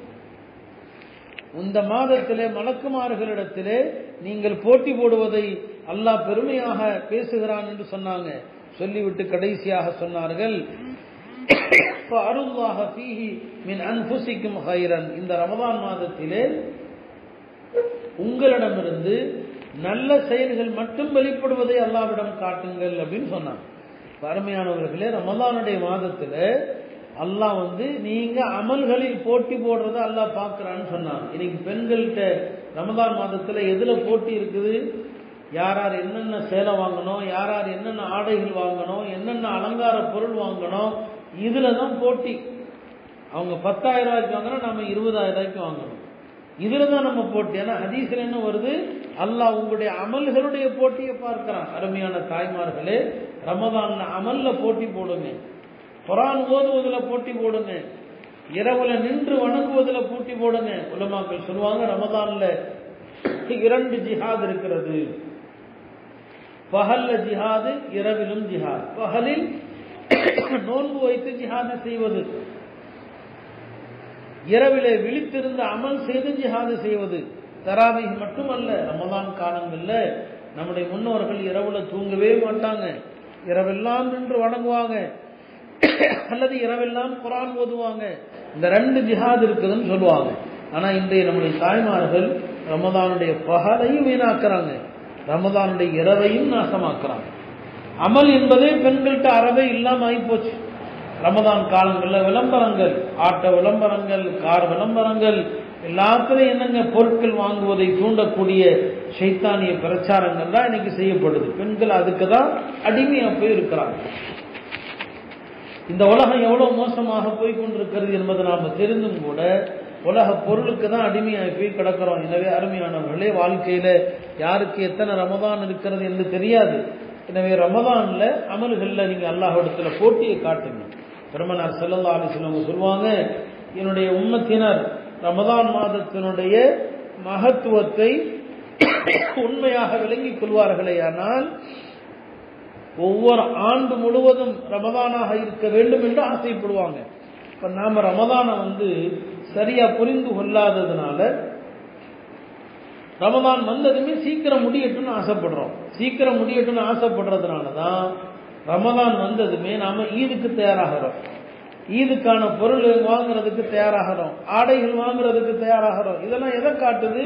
A: இந்த மாதத்திலே மலக்குமார்களிடத்திலே நீங்கள் போட்டி போடுவதை அல்லாஹ் பெருமையாக பேசுகிறான் என்று சொன்னாங்க சொல்லிவிட்டு கடைசியாக சொன்னார்கள் அருள்வாக ஃபீஹி மின் அன்புசிக்கும் ஹைரன் இந்த ரமதான் மாதத்திலே உங்களிடமிருந்து நல்ல செயல்கள் மட்டும் வெளிப்படுவதை அல்லாவிடம் காட்டுங்கள் அப்படின்னு சொன்னாங்க அருமையானவர்களே ரமதானுடைய மாதத்துல அல்லாஹ் வந்து நீங்க அமல்களில் போட்டி போடுறத அல்லாஹ் பார்க்கறான்னு சொன்னான் இன்னைக்கு பெண்கள்கிட்ட ரமதான் மாதத்துல எதுல போட்டி இருக்குது யார் யார் என்னென்ன சேலை வாங்கணும் யார் யார் என்னென்ன ஆடைகள் வாங்கணும் என்னென்ன அலங்கார பொருள் வாங்கணும் இதுல தான் போட்டி அவங்க பத்தாயிரம் ரூபாய்க்கு வாங்கினா நம்ம இருபதாயிரம் ரூபாய்க்கு வாங்கணும் இதுல தான் நம்ம போட்டி ஏன்னா ஹதீஸ்ல என்ன வருது அல்லாஹ் உங்களுடைய அமல்களுடைய போட்டியை பார்க்கிறான் அருமையான தாய்மார்களே ரமதான்ல அமல்ல போட்டி போடுங்க குரான் ஓதுவதுல போட்டி போடுங்க இரவுல நின்று வணங்குவதுல போட்டி போடுங்க உலமாக்கள் சொல்லுவாங்க ரமதான்ல இரண்டு ஜிஹாத் இருக்கிறது பகல்ல ஜிஹாது இரவிலும் ஜிஹாத் பகலில் நோன்பு வைத்து ஜிஹாது செய்வது இரவிலே விழித்திருந்து அமல் செய்து ஜிஹாது செய்வது தராவி மட்டுமல்ல ரமதான் காலங்கள்ல நம்முடைய முன்னோர்கள் இரவுல தூங்கவே மாட்டாங்க இரவெல்லாம் நின்று வணங்குவாங்க அல்லது இரவெல்லாம் குரான் ஓதுவாங்க இந்த ரெண்டு ஜிஹாது இருக்குதுன்னு சொல்லுவாங்க ஆனா இன்றைய நம்முடைய தாய்மார்கள் ரமதானுடைய பகலையும் வீணாக்குறாங்க ரமதானுடைய இரவையும் நாசமாக்குறாங்க அமல் என்பதே பெண்கள்கிட்ட அறவே இல்லாம ஆகிப்போச்சு ரமதான் காலங்களில் விளம்பரங்கள் ஆட்ட விளம்பரங்கள் கார் விளம்பரங்கள் எல்லாத்துலையும் என்னங்க பொருட்கள் வாங்குவதை தூண்டக்கூடிய சைத்தானிய பிரச்சாரங்கள் தான் இன்னைக்கு செய்யப்படுது பெண்கள் அதுக்கு தான் அடிமையா போய் இருக்கிறாங்க இந்த உலகம் எவ்வளவு மோசமாக போய் கொண்டிருக்கிறது என்பதை நாம தெரிந்தும் கூட உலக பொருளுக்கு தான் அடிமையாகி போய் கிடக்கிறோம் எனவே அருமையானவர்களே வாழ்க்கையில யாருக்கு எத்தனை ரமதான் இருக்கிறது என்று தெரியாது எனவே ரமதான்ல அமல்கள்ல நீங்க அல்லாஹிடத்துல போட்டியை காட்டுங்க பெருமனார் செல்லல்லா அலிஸ்லவங்க சொல்லுவாங்க என்னுடைய உம்மத்தினர் ரமதான் மாதத்தினுடைய மகத்துவத்தை உண்மையாக விளங்கிக் கொள்வார்களே ஆனால் ஒவ்வொரு ஆண்டு முழுவதும் ரமதானாக இருக்க வேண்டும் என்று ஆசைப்படுவாங்க இப்ப நாம ரமதானை வந்து சரியா புரிந்து கொள்ளாததுனால ரமதான் வந்ததுமே சீக்கிரம் முடியட்டும்னு ஆசைப்படுறோம் சீக்கிரம் முடியட்டும்னு ஆசைப்படுறதுனால தான் ரமதான் வந்ததுமே நாம ஈதுக்கு தயாராகிறோம் ஈதுக்கான பொருள் வாங்குறதுக்கு தயாராகிறோம் ஆடைகள் வாங்குறதுக்கு தயாராகிறோம் இதெல்லாம் எதை காட்டுது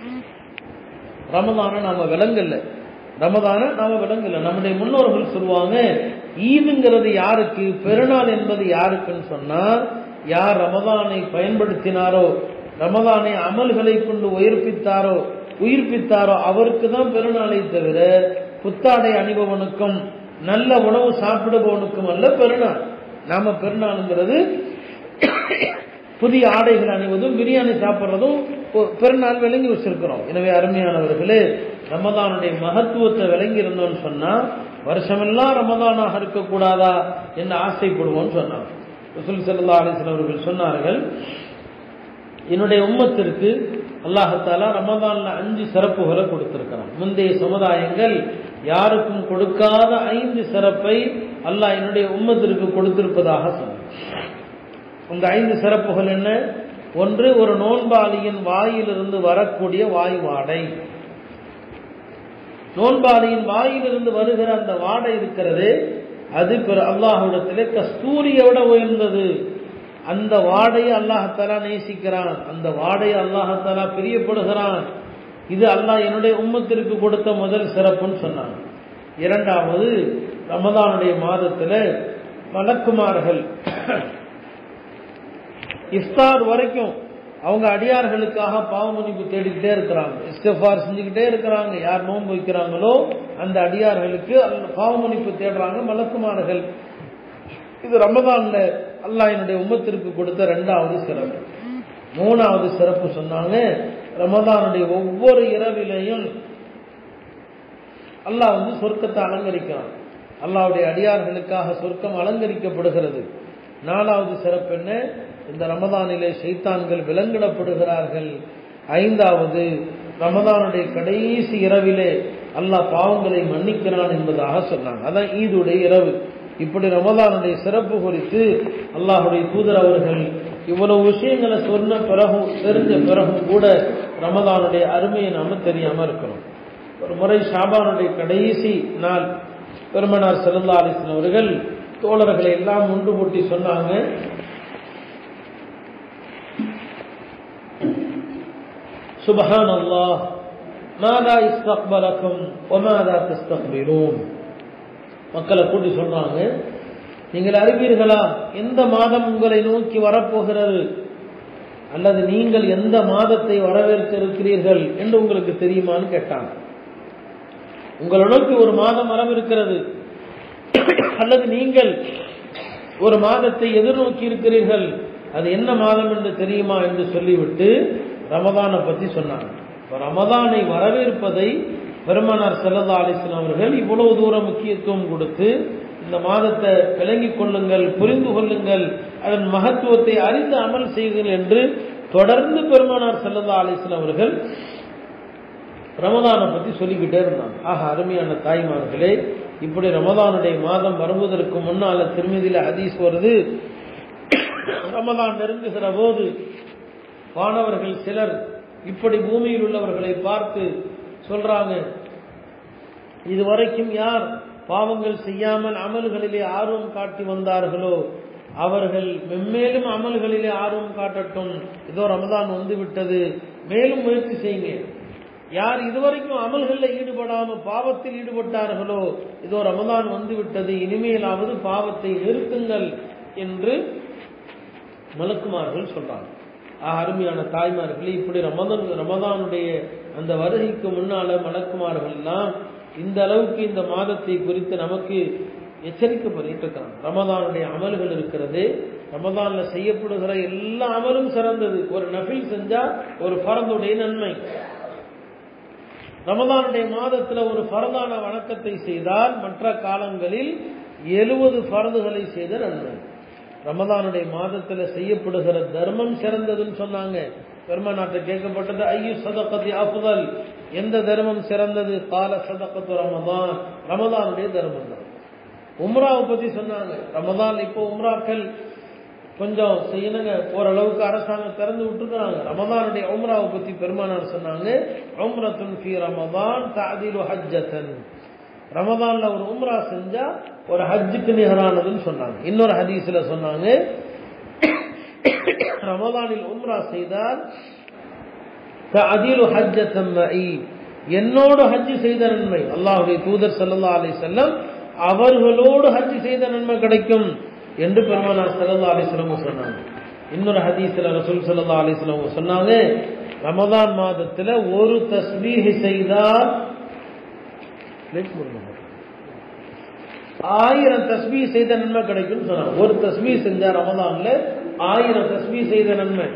A: ரமதான நாம விலங்கல்ல ரமதான நாம விலங்கல்ல நம்முடைய முன்னோர்கள் சொல்லுவாங்க ஈதுங்கிறது யாருக்கு பெருநாள் என்பது யாருக்குன்னு சொன்னா யார் ரமதானை பயன்படுத்தினாரோ ரமதானை அமல்களை கொண்டு உயிர்ப்பித்தாரோ உயிர்ப்பித்தாரோ அவருக்கு தான் பெருநாளை தவிர புத்தாடை அணிபவனுக்கும் நல்ல உணவு சாப்பிடுபவனுக்கும் அல்ல பெருநாள் நாம பெருநாளுங்கிறது புதிய ஆடைகள் அணிவதும் பிரியாணி சாப்பிட்றதும் பெருநாள் விளங்கி வச்சிருக்கிறோம் எனவே அருமையானவர்களே ரமதானுடைய மகத்துவத்தை விளங்கி இருந்தோம்னு சொன்னா வருஷமெல்லாம் ரமதானாக இருக்கக்கூடாதா என்று ஆசைப்படுவோம்னு சொன்னாங்க ரசூல் சல்லா அலிஸ்லாம் அவர்கள் சொன்னார்கள் என்னுடைய உம்மத்திற்கு அல்லாஹத்தாலா ரமதான்ல அஞ்சு சிறப்புகளை கொடுத்திருக்கிறான் முந்தைய சமுதாயங்கள் யாருக்கும் கொடுக்காத ஐந்து சிறப்பை அல்லாஹ் என்னுடைய உம்மத்திற்கு கொடுத்திருப்பதாக சொன்னார் அந்த ஐந்து சிறப்புகள் என்ன ஒன்று ஒரு நோன்பாளியின் வாயிலிருந்து வரக்கூடிய வாய் வாடை நோன்பாளியின் வாயிலிருந்து வருகிற அந்த வாடை இருக்கிறது அது பிற அல்லாஹுடத்திலே கஸ்தூரியை விட உயர்ந்தது அந்த வாடையை அல்லாஹத்தாலா நேசிக்கிறான் அந்த வாடையை அல்லாஹத்தாலா பிரியப்படுகிறான் இது அல்லாஹ் என்னுடைய உம்மத்திற்கு கொடுத்த முதல் சிறப்புன்னு சொன்னான் இரண்டாவது ரமதானுடைய மாதத்தில் மலக்குமார்கள் இஃப்தார் வரைக்கும் அவங்க அடியார்களுக்காக பாவ மன்னிப்பு தேடிக்கிட்டே இருக்கிறாங்க இஸ்திஃபார் செஞ்சுக்கிட்டே இருக்கிறாங்க யார் நோன்பு வைக்கிறாங்களோ அந்த அடியார்களுக்கு அல்ல- பாவ மன்னிப்பு தேடுறாங்க மலக்குமார்கள் இது ரமதான்ல அல்லாஹ் என்னுடைய உம்மத்திற்கு கொடுத்த ரெண்டாவது சிறப்பு மூணாவது சிறப்பு சொன்னாங்க ரமதானுடைய ஒவ்வொரு இரவிலையும் அல்லாஹ் வந்து சொர்க்கத்தை அலங்கரிக்கிறான் அல்லாஹ்வுடைய அடியார்களுக்காக சொர்க்கம் அலங்கரிக்கப்படுகிறது நாலாவது சிறப்பு என்ன இந்த ரமதானிலே ஷைத்தான்கள் விலங்கிடப்படுகிறார்கள் ஐந்தாவது ரமதானுடைய கடைசி இரவிலே அல்லாஹ் பாவங்களை மன்னிக்கிறான் என்பதாக சொன்னாங்க அதான் ஈதுடைய இரவு இப்படி ரமதானுடைய சிறப்பு குறித்து அல்லாஹுடைய தூதர் அவர்கள் இவ்வளவு விஷயங்களை சொன்ன பிறகும் தெரிஞ்ச பிறகும் கூட ரமதானுடைய அருமையை நாம தெரியாம இருக்கிறோம் ஒரு முறை ஷாபானுடைய கடைசி நாள் பெருமனார் செல்லல்லா அலிஸ்லாம் அவர்கள் தோழர்களை எல்லாம் ஒன்று கூட்டி சொன்னாங்க சுபஹான் அல்லாஹ் மாதா இஸ்தக்பலக்கும் ஒமாதா தஸ்தக்பிலூன் மக்களை கூட்டி சொல்றாங்க நீங்கள் அறிவீர்களா எந்த மாதம் உங்களை நோக்கி வரப்போகிறது அல்லது நீங்கள் எந்த மாதத்தை வரவேற்கிருக்கிறீர்கள் என்று உங்களுக்கு தெரியுமான்னு கேட்டாங்க உங்களை நோக்கி ஒரு மாதம் வரவிருக்கிறது அல்லது நீங்கள் ஒரு மாதத்தை எதிர்நோக்கி இருக்கிறீர்கள் அது என்ன மாதம் என்று தெரியுமா என்று சொல்லிவிட்டு ரமதானை பத்தி சொன்னாங்க இப்ப ரமதானை வரவேற்பதை பெருமானார் செல்லதா அலிஸ்லாம் அவர்கள் இவ்வளவு தூரம் முக்கியத்துவம் கொடுத்து இந்த மாதத்தை விளங்கிக் கொள்ளுங்கள் புரிந்து கொள்ளுங்கள் அதன் மகத்துவத்தை அறிந்து அமல் செய்யுங்கள் என்று தொடர்ந்து பெருமானார் செல்லதா அலிஸ்லாம் அவர்கள் ரமதானை பத்தி சொல்லிக்கிட்டே இருந்தாங்க ஆக அருமையான தாய்மார்களே இப்படி ரமதானுடைய மாதம் வருவதற்கு முன்னால திருமதியில ஹதீஸ் வருது ரமதான் நெருங்குகிற போது வானவர்கள் சிலர் இப்படி பூமியில் உள்ளவர்களை பார்த்து சொல்றாங்க இதுவரைக்கும் யார் பாவங்கள் செய்யாமல் அமல்களிலே ஆர்வம் காட்டி வந்தார்களோ அவர்கள் மென்மேலும் அமல்களிலே ஆர்வம் காட்டட்டும் இதோ ரமதான் வந்து விட்டது மேலும் முயற்சி செய்யுங்க யார் இதுவரைக்கும் அமல்களில் ஈடுபடாம பாவத்தில் ஈடுபட்டார்களோ இதோ ரமதான் வந்து விட்டது இனிமேலாவது பாவத்தை நிறுத்துங்கள் என்று மலக்குமார்கள் சொல்றாங்க ஆக, அருமையான தாய்மார்களே இப்படி ரமதான் ரமதானுடைய அந்த வருகைக்கு முன்னால மலக்குமார்கள் எல்லாம் இந்த அளவுக்கு இந்த மாதத்தை குறித்து நமக்கு எச்சரிக்கை பண்ணிட்டு இருக்கிறாங்க ரமதானுடைய அமல்கள் இருக்கிறது ரமதான்ல செய்யப்படுகிற எல்லா அமலும் சிறந்தது ஒரு நஃபில் செஞ்சா ஒரு பரந்துடைய நன்மை ரமதானுடைய மாதத்துல ஒரு ஃபரதான வணக்கத்தை செய்தால் மற்ற காலங்களில் எழுபது ஃபரதுகளை செய்த நன்மை ரமதானுடைய மாதத்துல செய்யப்படுகிற தர்மம் சிறந்ததுன்னு சொன்னாங்க பெருமாநாட்டை கேட்கப்பட்டது ஐயு சதக்கத்தி அஃதல் எந்த தர்மம் சிறந்தது கால சதக்கத்து ரமதான் ரமதானுடைய தர்மம் தான் உம்ராவை பத்தி சொன்னாங்க ரமதான் இப்போ உம்ராக்கள் கொஞ்சம் செய்யணுங்க ஓரளவுக்கு அரசாங்கம் திறந்து விட்டுருக்காங்க ரமதானுடைய உம்ராவை பத்தி பெருமானார் சொன்னாங்க உம்ரத்துன் ஃபி ரமதான் தஅதிலு ஹஜ்ஜத்தன் ரமதான்ல ஒரு உம்ரா செஞ்சா ஒரு ஹஜ்ஜுக்கு நிகரானதுன்னு சொன்னாங்க இன்னொரு ஹதீஸ்ல சொன்னாங்க ரமதானில் உம்ரா செய்தால் தஅதிலு ஹஜ்ஜத்தன் மஇ என்னோடு ஹஜ் செய்த நன்மை அல்லாஹ்வுடைய தூதர் ஸல்லல்லாஹு அலைஹி வஸல்லம் அவர்களோடு ஹஜ் செய்த நன்மை கிடைக்கும் என்று பெருமானார் ஸல்லல்லாஹு அலைஹி வஸல்லம் சொன்னாங்க இன்னொரு ஹதீஸ்ல ரசூல் ஸல்லல்லாஹு அலைஹி வஸல்லம் சொன்னாங்க ரமதான் மாதத்துல ஒரு தஸ்பீஹ் செய்தால் ஆயிரம் தஸ்பீ செய்த நன்மை கிடைக்கும் சொன்னாங்க ஒரு தஸ்பீ செஞ்சா ரமதான்ல ஆயிரம் தஸ்பீ செய்த நன்மை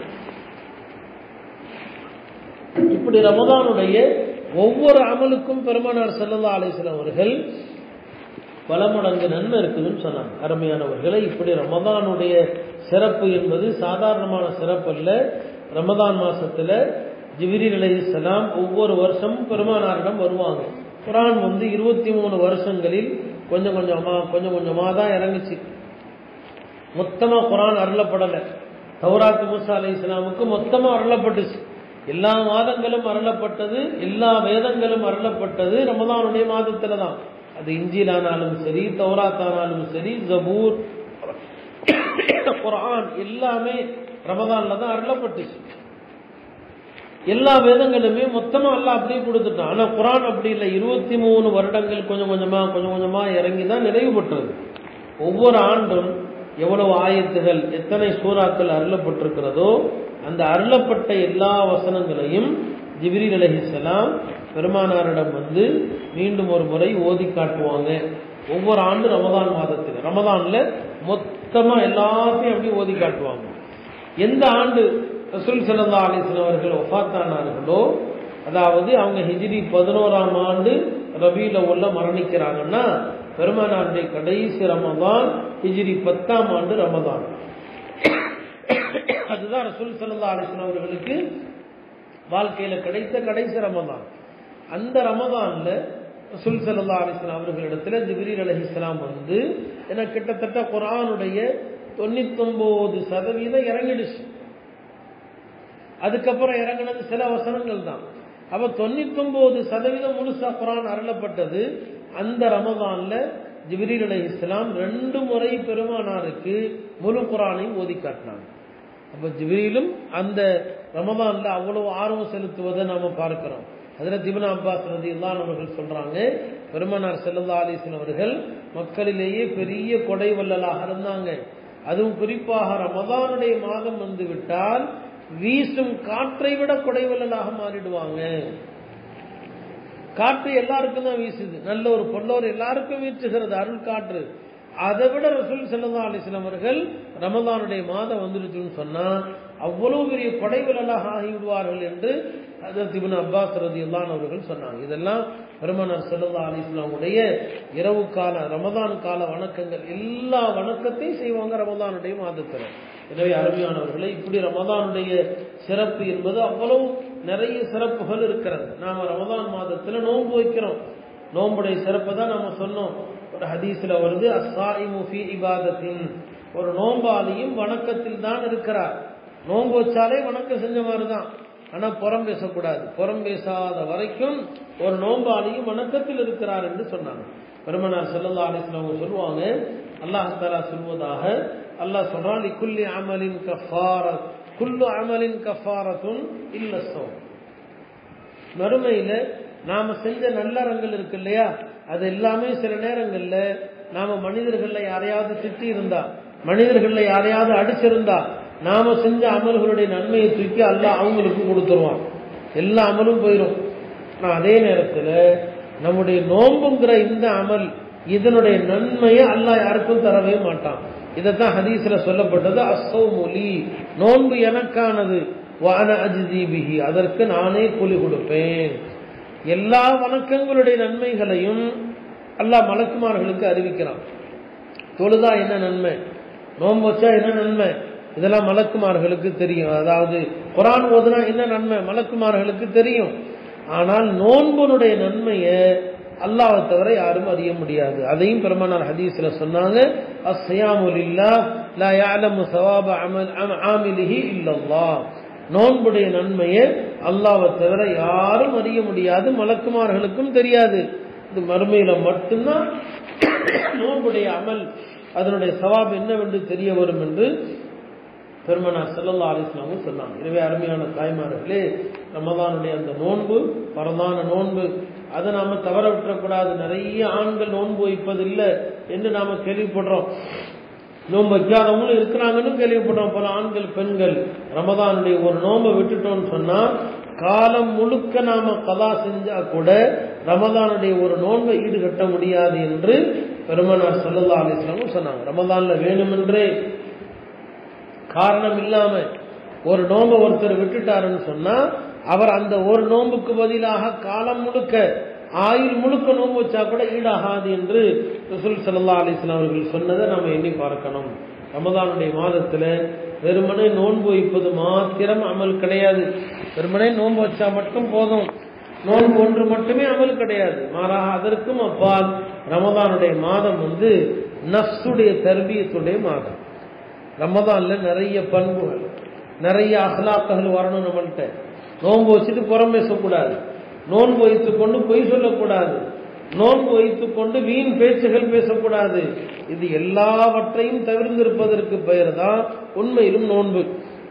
A: இப்படி ரமதானுடைய ஒவ்வொரு அமலுக்கும் பெருமானார் ஸல்லல்லாஹு அலைஹி வஸல்லம் அவர்கள் பல மடங்கு நன்மை இருக்குதுன்னு சொன்னாங்க அருமையானவர்களை இப்படி ரமதானுடைய சிறப்பு என்பது சாதாரணமான சிறப்பு அல்ல ரமதான் மாசத்துல ஜிபிரில் அலைஹிஸ்ஸலாம் ஒவ்வொரு வருஷமும் பெருமானாரிடம் வருவாங்க குரான் வந்து இருபத்தி மூணு வருஷங்களில் கொஞ்சம் கொஞ்சமா கொஞ்சம் கொஞ்சமா தான் இறங்குச்சு மொத்தமா குரான் அருளப்படலை தௌராத் மூசா அலை இஸ்லாமுக்கு மொத்தமா அருளப்பட்டுச்சு எல்லா மாதங்களும் அருளப்பட்டது எல்லா வேதங்களும் அருளப்பட்டது ரமதானுடைய மாதத்துல தான் அது இஞ்சிலானாலும் சரி தௌராத்தானாலும் சரி ஜபூர் குரான் எல்லாமே ரமதான்ல தான் அருளப்பட்டுச்சு எல்லா வேதங்களுமே மொத்தமா எல்லாம் அப்படியே கொடுத்துட்டான் ஆனா குரான் அப்படி இல்லை இருபத்தி மூணு வருடங்கள் கொஞ்சம் கொஞ்சமா கொஞ்சம் கொஞ்சமா இறங்கி தான் நிறைவு பெற்றது ஒவ்வொரு ஆண்டும் எவ்வளவு ஆயத்துகள் எத்தனை சூறாக்கள் அருளப்பட்டிருக்கிறதோ அந்த அருளப்பட்ட எல்லா வசனங்களையும் ஜிப்ரீல் அலைஹிஸ்ஸலாம் பெருமானாரிடம் வந்து மீண்டும் ஒரு முறை ஓதி காட்டுவாங்க ஒவ்வொரு ஆண்டு ரமதான் மாதத்தில் ரமதான்ல மொத்தமா எல்லாத்தையும் அப்படி ஓதி காட்டுவாங்க எந்த ஆண்டு ரசூல் ஸல்லல்லாஹு அலைஹி வஸல்லம் அவர்கள் ஒஃபாத்தானார்களோ அதாவது அவங்க ஹிஜ்ரி பதினோராம் ஆண்டு ரபியில உள்ள மரணிக்கிறாங்கன்னா பெருமானாருடைய கடைசி ரமதான் ஹிஜ்ரி பத்தாம் ஆண்டு ரமதான் அதுதான் ரசூல் ஸல்லல்லாஹு அலைஹி வஸல்லம் அவர்களுக்கு வாழ்க்கையில கிடைத்த கடைசி ரமதான் அந்த ரமதான்ல ரசூல் ஸல்லல்லாஹு அலைஹி வஸல்லம் அவர்களிடத்துல ஜிப்ரீல் அலைஹிஸ்ஸலாம் வந்து ஏன்னா கிட்டத்தட்ட குர்ஆனுடைய தொண்ணூத்தொன்பது சதவீதம் இறங்கிடுச்சு அதுக்கப்புறம் இறங்கினது சில வசனங்கள் தான் அப்ப தொண்ணூத்தொன்பது சதவீதம் முழுசா குரான் அருளப்பட்டது அந்த ரமதான்ல ஜிப்ரீல் அலை இஸ்லாம் ரெண்டு முறை பெருமானாருக்கு முழு குரானையும் ஓதி காட்டினாங்க அப்ப ஜிப்ரீலும் அந்த ரமதான்ல அவ்வளவு ஆர்வம் செலுத்துவதை நாம பார்க்கிறோம் அதுல ஜிபின் அப்பாஸ் ரதி அவர்கள் சொல்றாங்க பெருமானார் செல்லல்லா அலிஸ்லாம் அவர்கள் மக்களிலேயே பெரிய கொடை வள்ளலாக இருந்தாங்க அதுவும் குறிப்பாக ரமதானுடைய மாதம் வந்து விட்டால் வீசும் காற்றை விட குடைவலனாக மாறிடுவாங்க காற்று எல்லாருக்கும் தான் வீசுது நல்ல ஒரு பொல்லோர் எல்லாருக்கும் வீசுகிறது அருள் காற்று அதை விட ரசூல் செல்லதா அலிஸ்லாம் அவர்கள் ரமதானுடைய மாதம் வந்துருச்சுன்னு சொன்னா அவ்வளவு பெரிய கொடைவலனாக ஆகிவிடுவார்கள் என்று அதற்கு இபின் அப்பாஸ் ரதி அவர்கள் சொன்னாங்க இதெல்லாம் பெருமனார் செல்லதா அலிஸ்லாமுடைய இரவு கால ரமதான் கால வணக்கங்கள் எல்லா வணக்கத்தையும் செய்வாங்க ரமதானுடைய மாதத்தில் எனவே அருமையானவர்களை இப்படி ரமதானுடைய சிறப்பு என்பது அவ்வளவு நிறைய சிறப்புகள் இருக்கிறது நாம ரமதான் மாதத்துல நோன்பு வைக்கிறோம் நோன்புடைய சிறப்பை தான் நாம சொன்னோம் ஒரு ஹதீஸ்ல வருது அஸ்ஸாயிமு ஃபீ இபாதத்தின் ஒரு நோம்பாளியும் வணக்கத்தில் தான் இருக்கிறார் நோன்பு வச்சாலே வணக்கம் செஞ்ச மாதிரி தான் ஆனா புறம் பேசக்கூடாது புறம் பேசாத வரைக்கும் ஒரு நோம்பாளியும் வணக்கத்தில் இருக்கிறார் என்று சொன்னாங்க பெருமனார் செல்லல்லா அலிஸ்லாம் சொல்லுவாங்க அல்லாஹ் தாலா சொல்வதாக அல்லாஹ் சொல்றான் இக்குல்லி அமலின் கஃபாரத் குல்லு அமலின் கஃபாரத்துன் இல்ல சோம் மறுமையில நாம செஞ்ச நல்லறங்கள் இருக்கு இல்லையா அது எல்லாமே சில நேரங்கள்ல நாம மனிதர்கள்ல யாரையாவது திட்டி இருந்தா மனிதர்கள்ல யாரையாவது அடிச்சிருந்தா நாம செஞ்ச அமல்களுடைய நன்மையை தூக்கி அல்லாஹ் அவங்களுக்கு கொடுத்துருவான் எல்லா அமலும் போயிடும் ஆனா அதே நேரத்துல நம்முடைய நோன்புங்கிற இந்த அமல் இதனுடைய நன்மையை அல்லாஹ் யாருக்கும் தரவே மாட்டான் இதைத்தான் ஹதீஸ்ல சொல்லப்பட்டது அசௌமொலி நோன்பு எனக்கானது வான அஜிதீபிகி அதற்கு நானே கூலி கொடுப்பேன் எல்லா வணக்கங்களுடைய நன்மைகளையும் அல்லாஹ் மலக்குமார்களுக்கு அறிவிக்கிறான் தொழுதா என்ன நன்மை நோன்பு வச்சா என்ன நன்மை இதெல்லாம் மலக்குமார்களுக்கு தெரியும் அதாவது குரான் ஓதுனா என்ன நன்மை மலக்குமார்களுக்கு தெரியும் ஆனால் நோன்புனுடைய நன்மையை அல்லாவை தவிர யாரும் அறிய முடியாது அதையும் பெருமானார் ஹதீஸ்ல சொன்னாங்க அஸ்ஸியாமுலில்லா லா யாலமு சவாப அமல் ஆமிலிஹி இல்லல்லாஹ் நோன்புடைய நன்மையை அல்லாவை தவிர யாரும் அறிய முடியாது மலக்குமார்களுக்கும் தெரியாது இது மறுமையில மட்டும்தான் நோன்புடைய அமல் அதனுடைய சவாப் என்னவென்று தெரிய வரும் என்று பெருமனார் செல்லல்லா அலிஸ்லாமும் சொன்னாங்க எனவே அருமையான தாய்மார்களே ரமதானுடைய அந்த நோன்பு பரந்தான நோன்பு அதை நாம தவற விட்டுறக்கூடாது நிறைய ஆண்கள் நோன்பு வைப்பதில்லை என்று நாம கேள்விப்படுறோம் நோன்பு வைக்காதவங்களும் இருக்கிறாங்கன்னு கேள்விப்படுறோம் பல ஆண்கள் பெண்கள் ரமதானுடைய ஒரு நோன்பை விட்டுட்டோம்னு சொன்னா காலம் முழுக்க நாம கலா செஞ்சா கூட ரமதானுடைய ஒரு நோன்பை ஈடுகட்ட முடியாது என்று பெருமனார் சல்லல்லா அலிஸ்லாமும் சொன்னாங்க ரமதான்ல வேணுமென்றே காரணம் இல்லாம ஒரு நோன்பை ஒருத்தர் விட்டுட்டாருன்னு சொன்னா அவர் அந்த ஒரு நோன்புக்கு பதிலாக காலம் முழுக்க ஆயுள் முழுக்க நோன்பு வச்சா கூட ஈடாகாது என்று ரசூல் சல்லா அலிஸ்லாம் அவர்கள் சொன்னதை நம்ம எண்ணி பார்க்கணும் ரமதானுடைய மாதத்துல வெறுமனே நோன்பு வைப்பது மாத்திரம் அமல் கிடையாது வெறுமனே நோன்பு வச்சா மட்டும் போதும் நோன்பு ஒன்று மட்டுமே அமல் கிடையாது மாறாக அதற்கும் அப்பால் ரமதானுடைய மாதம் வந்து நஃப்ஸுடைய தர்பியத்துடைய மாதம் ரமதான்ல நிறைய பண்புகள் நிறைய அகலாக்குகள் வரணும் நம்மள்கிட்ட நோன்பு வச்சுட்டு புறம் பேசக்கூடாது நோன்பு வைத்துக் கொண்டு பொய் சொல்லக்கூடாது நோன்பு வைத்துக் கொண்டு வீண் பேச்சுகள் பேசக்கூடாது இது எல்லாவற்றையும் தவிர்ந்திருப்பதற்கு பெயர் தான் உண்மையிலும் நோன்பு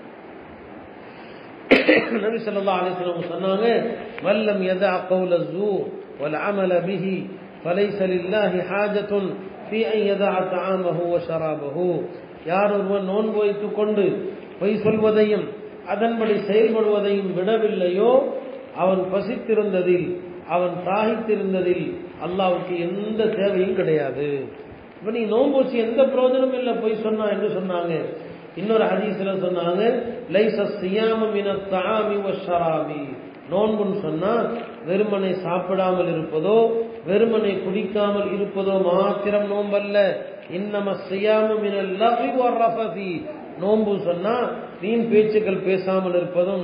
A: நபி ஸல்லல்லாஹு அலைஹி வஸல்லம் சொன்னாங்க வல்லம் யதா கௌல الزور والعمل به فليس لله حاجة في أن يدع طعامه وشرابه யார் ஒருவன் நோன்பு வைத்துக் கொண்டு பொய் சொல்வதையும் அதன்படி செயல்படுவதையும் விடவில்லையோ அவன் பசித்திருந்ததில் அவன் தாகித்திருந்ததில் அல்லாவுக்கு எந்த தேவையும் கிடையாது இப்ப நீ நோன்பு வச்சு எந்த பிரயோஜனமும் இல்லை பொய் சொன்னா என்று சொன்னாங்க இன்னொரு ஹதீஸ்ல சொன்னாங்க லைச சியாம மின தாமி ஷராபி நோன்புன்னு சொன்னா வெறுமனை சாப்பிடாமல் இருப்பதோ வெறுமனை குடிக்காமல் இருப்பதோ மாத்திரம் நோன்பல்ல இன்னம சியாம மினல் லஹ்வி வர்ரஃபதி நோன்பு சொன்னா வீண் பேச்சுக்கள் பேசாமல் இருப்பதும்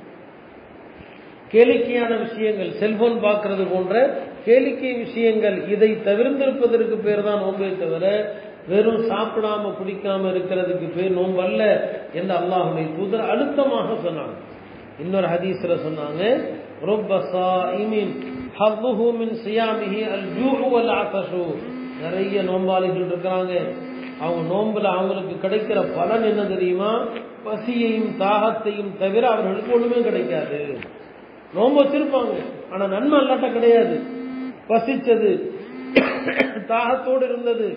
A: கேளிக்கையான விஷயங்கள் செல்போன் பார்க்கறது போன்ற கேளிக்கை விஷயங்கள் இதை தவிர்ந்திருப்பதற்கு பேர் தான் நோன்பே தவிர வெறும் சாப்பிடாம குடிக்காம இருக்கிறதுக்கு பேர் நோன்பு அல்ல என்று அல்லாஹுடைய தூதர் அழுத்தமாக சொன்னாங்க இன்னொரு ஹதீஸ்ல சொன்னாங்க ரொம்ப சாயிமின் ஹவ்வுஹு மின் சியாமிஹி அல் ஜூஹு வல் ஆதஷு நிறைய நோம்பாளிகள் இருக்கிறாங்க அவங்க நோன்புல அவங்களுக்கு கிடைக்கிற பலன் என்ன தெரியுமா பசியையும் தாகத்தையும் தவிர அவர்களுக்கு ஒண்ணுமே கிடைக்காது நோன்பு வச்சிருப்பாங்க ஆனா நன்மை அல்லாட்ட கிடையாது பசிச்சது தாகத்தோடு இருந்தது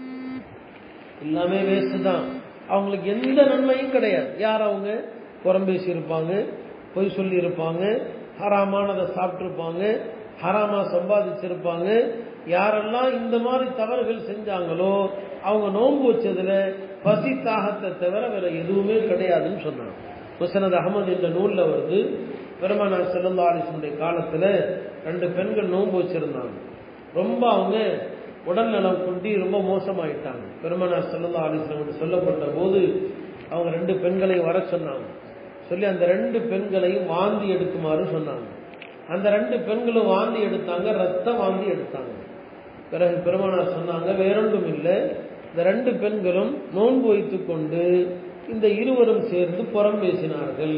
A: எல்லாமே வேஸ்ட் தான் அவங்களுக்கு எந்த நன்மையும் கிடையாது யார் அவங்க புறம்பேசி இருப்பாங்க பொய் சொல்லி இருப்பாங்க ஹராமானதை சாப்பிட்டுருப்பாங்க ஹராமா சம்பாதிச்சிருப்பாங்க யாரெல்லாம் இந்த மாதிரி தவறுகள் செஞ்சாங்களோ அவங்க நோன்பு வச்சதுல பசி தாகத்தை தவிர வேற எதுவுமே கிடையாதுன்னு சொன்னாங்க முசனத் அகமது என்ற நூல்ல வருது பெருமானார் செல்லல்லா அலிசனுடைய காலத்துல ரெண்டு பெண்கள் நோன்பு வச்சிருந்தாங்க ரொம்ப அவங்க உடல் நலம் கொண்டி ரொம்ப மோசமாயிட்டாங்க பெருமானார் செல்லல்லா அலிஸ்லம் சொல்லப்பட்ட போது அவங்க ரெண்டு பெண்களையும் வர சொன்னாங்க சொல்லி அந்த ரெண்டு பெண்களையும் வாந்தி எடுக்குமாறு சொன்னாங்க அந்த ரெண்டு பெண்களும் வாந்தி எடுத்தாங்க ரத்த வாந்தி எடுத்தாங்க பிறகு பெருமானார் சொன்னாங்க வேறொன்றும் இல்லை இந்த ரெண்டு பெண்களும் நோன்பு வைத்துக் கொண்டு இந்த இருவரும் சேர்ந்து புறம் பேசினார்கள்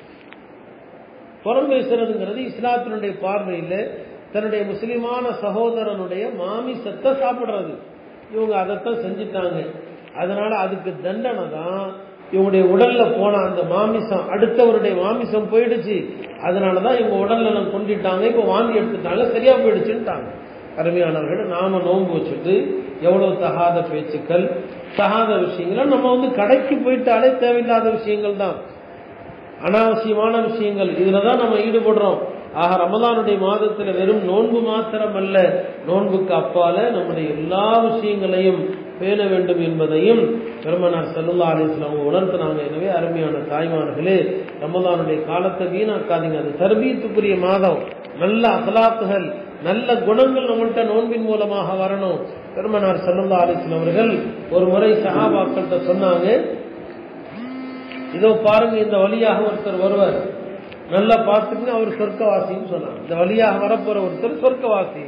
A: புறம் பேசுறதுங்கிறது இஸ்லாத்தினுடைய பார்வையில் தன்னுடைய முஸ்லிமான சகோதரனுடைய மாமிசத்தை சாப்பிடுறது இவங்க அதைத்தான் செஞ்சிட்டாங்க அதனால அதுக்கு தண்டனை தான் இவங்களுடைய உடல்ல போன அந்த மாமிசம் அடுத்தவருடைய மாமிசம் போயிடுச்சு அதனாலதான் இவங்க உடல் நலம் கொண்டுட்டாங்க இப்ப வாந்தி எடுத்துட்டாங்க சரியா போயிடுச்சுன்ட்டாங்க அருமையானவர்கள் நாம நோன்பு வச்சுட்டு எவ்வளவு தகாத பேச்சுக்கள் தகாத விஷயங்களை நம்ம வந்து கடைக்கு போயிட்டாலே தேவையில்லாத விஷயங்கள் தான் அனாவசியமான விஷயங்கள் இதுலதான் நம்ம ஈடுபடுறோம் ஆக ரமதானுடைய மாதத்துல வெறும் நோன்பு மாத்திரம் அல்ல நோன்புக்கு அப்பால நம்முடைய எல்லா விஷயங்களையும் பேண வேண்டும் என்பதையும் பெருமனார் செல்லுல்லா அலிஸ்லாம் உணர்த்தினாங்க எனவே அருமையான தாய்மார்களே ரமதானுடைய காலத்தை வீணாக்காதீங்க அது தர்பீத்துக்குரிய மாதம் நல்ல அகலாத்துகள் நல்ல குணங்கள் நம்மள்கிட்ட நோன்பின் மூலமாக வரணும் பெருமனார் செல்லுல்லா அலிஸ்லாம் அவர்கள் ஒரு முறை சஹாபாக்கள்கிட்ட சொன்னாங்க இதோ பாருங்க இந்த வழியாக ஒருத்தர் வருவார் நல்லா பார்த்துட்டு அவர் சொர்க்கவாசின்னு சொன்னாங்க இந்த வழியாக வரப்போற ஒருத்தர் சொர்க்கவாசி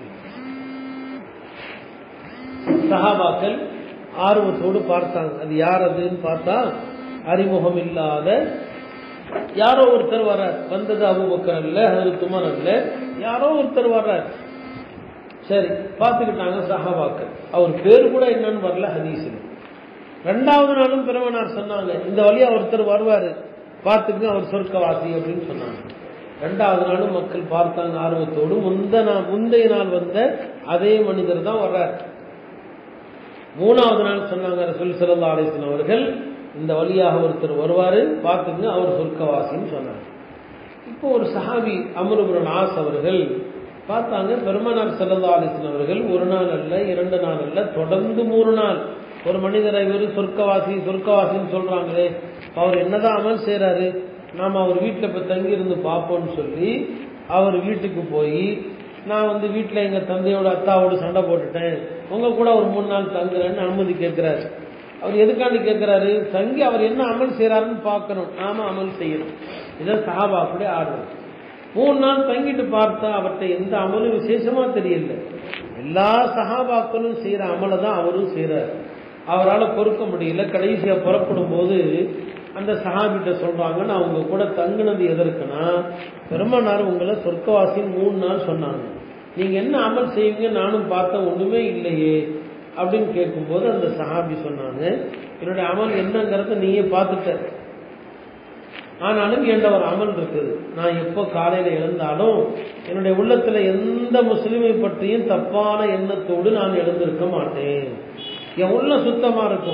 A: சஹாபாக்கள் ஆர்வத்தோடு பார்த்தாங்க அது யார் அதுன்னு பார்த்தா அறிமுகம் இல்லாத யாரோ ஒருத்தர் வர்றார் வந்தது அபுபக்கர் அல்ல அது துமர் அல்ல யாரோ ஒருத்தர் வர்றார் சரி பார்த்துக்கிட்டாங்க சஹாபாக்கள் அவர் பேர் கூட என்னன்னு வரல ஹதீஸில் ரெண்டாவது நாளும் பெருமனார் சொன்னாங்க இந்த வழியா ஒருத்தர் வருவாரு பார்த்துக்கு அவர் சொர்க்கவாசி அப்படின்னு சொன்னாங்க ரெண்டாவது நாளும் மக்கள் பார்த்தாங்க ஆர்வத்தோடு முந்த நாள் முந்தைய நாள் வந்த அதே மனிதர் தான் வர்றார் மூணாவது நாள் சொன்னாங்க ரசூல் சல்லா அலிஸ்லாம் அவர்கள் இந்த வழியாக ஒருத்தர் வருவாரு பார்த்துங்க அவர் சொர்க்கவாசின்னு சொன்னாங்க இப்போ ஒரு சஹாபி அமருபுரன் ஆஸ் அவர்கள் பார்த்தாங்க பெருமானார் சல்லா அலிஸ்லாம் அவர்கள் ஒரு நாள் அல்ல இரண்டு நாள் அல்ல தொடர்ந்து மூணு நாள் ஒரு மனிதரை இவர் சொர்க்கவாசி சொர்க்கவாசின்னு சொல்றாங்களே அவர் என்னதான் அமல் செய்யறாரு நாம அவர் வீட்டில் இப்போ தங்கி இருந்து பார்ப்போம்னு சொல்லி அவர் வீட்டுக்கு போய் நான் வந்து வீட்டில் எங்க தந்தையோட அத்தாவோட சண்டை போட்டுட்டேன் உங்க கூட ஒரு மூணு நாள் தங்குறேன்னு அனுமதி கேட்கிறாரு அவர் எதுக்காண்டி கேட்கிறாரு தங்கி அவர் என்ன அமல் செய்யறாருன்னு பார்க்கணும் நாம அமல் செய்யணும் இதான் சஹாபாக்குடைய ஆர்வம் மூணு நாள் தங்கிட்டு பார்த்தா அவர்கிட்ட எந்த அமலும் விசேஷமா தெரியல எல்லா சஹாபாக்களும் செய்யற அமலை தான் அவரும் செய்யறாரு அவரால் பொறுக்க முடியல கடைசியா புறப்படும் போது அந்த சஹாபிட்ட சொல்றாங்க நான் உங்க கூட தங்குனது எதற்குனா பெருமானார் உங்களை சொர்க்கவாசின்னு மூணு நாள் சொன்னாங்க நீங்க என்ன அமல் செய்வீங்க நானும் பார்த்தேன் ஒண்ணுமே இல்லையே அப்படின்னு கேட்கும்போது அந்த சஹாபி சொன்னாங்க என்னுடைய அமல் என்னங்கிறத நீயே பார்த்துட்ட ஆனாலும் என்ற ஒரு அமல் இருக்குது நான் எப்போ காலையில எழுந்தாலும் என்னுடைய உள்ளத்துல எந்த முஸ்லிமை பற்றியும் தப்பான எண்ணத்தோடு நான் எழுந்திருக்க மாட்டேன் என் உள்ள சுத்தமா இருக்கும்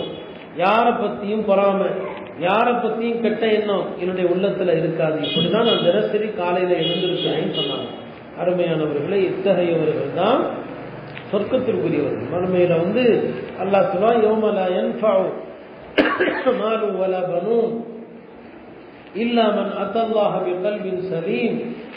A: யாரை பத்தியும் பொறாம யாரை பத்தியும் கெட்ட எண்ணம் என்னுடைய உள்ளத்துல இருக்காது இப்படிதான் நான் தினசரி காலையில எழுந்திருக்கிறேன்னு சொன்னாங்க அருமையானவர்களே இத்தகையவர்கள் தான் சொர்க்கத்திற்குரியவர்கள் மறுமையில வந்து அல்லாஹ் சொல்வா யோமலா யன்ஃபஉ மாலு வலா பனூன் இல்லா மன் அத்தல்லாஹ பிகல்பின் சலீம்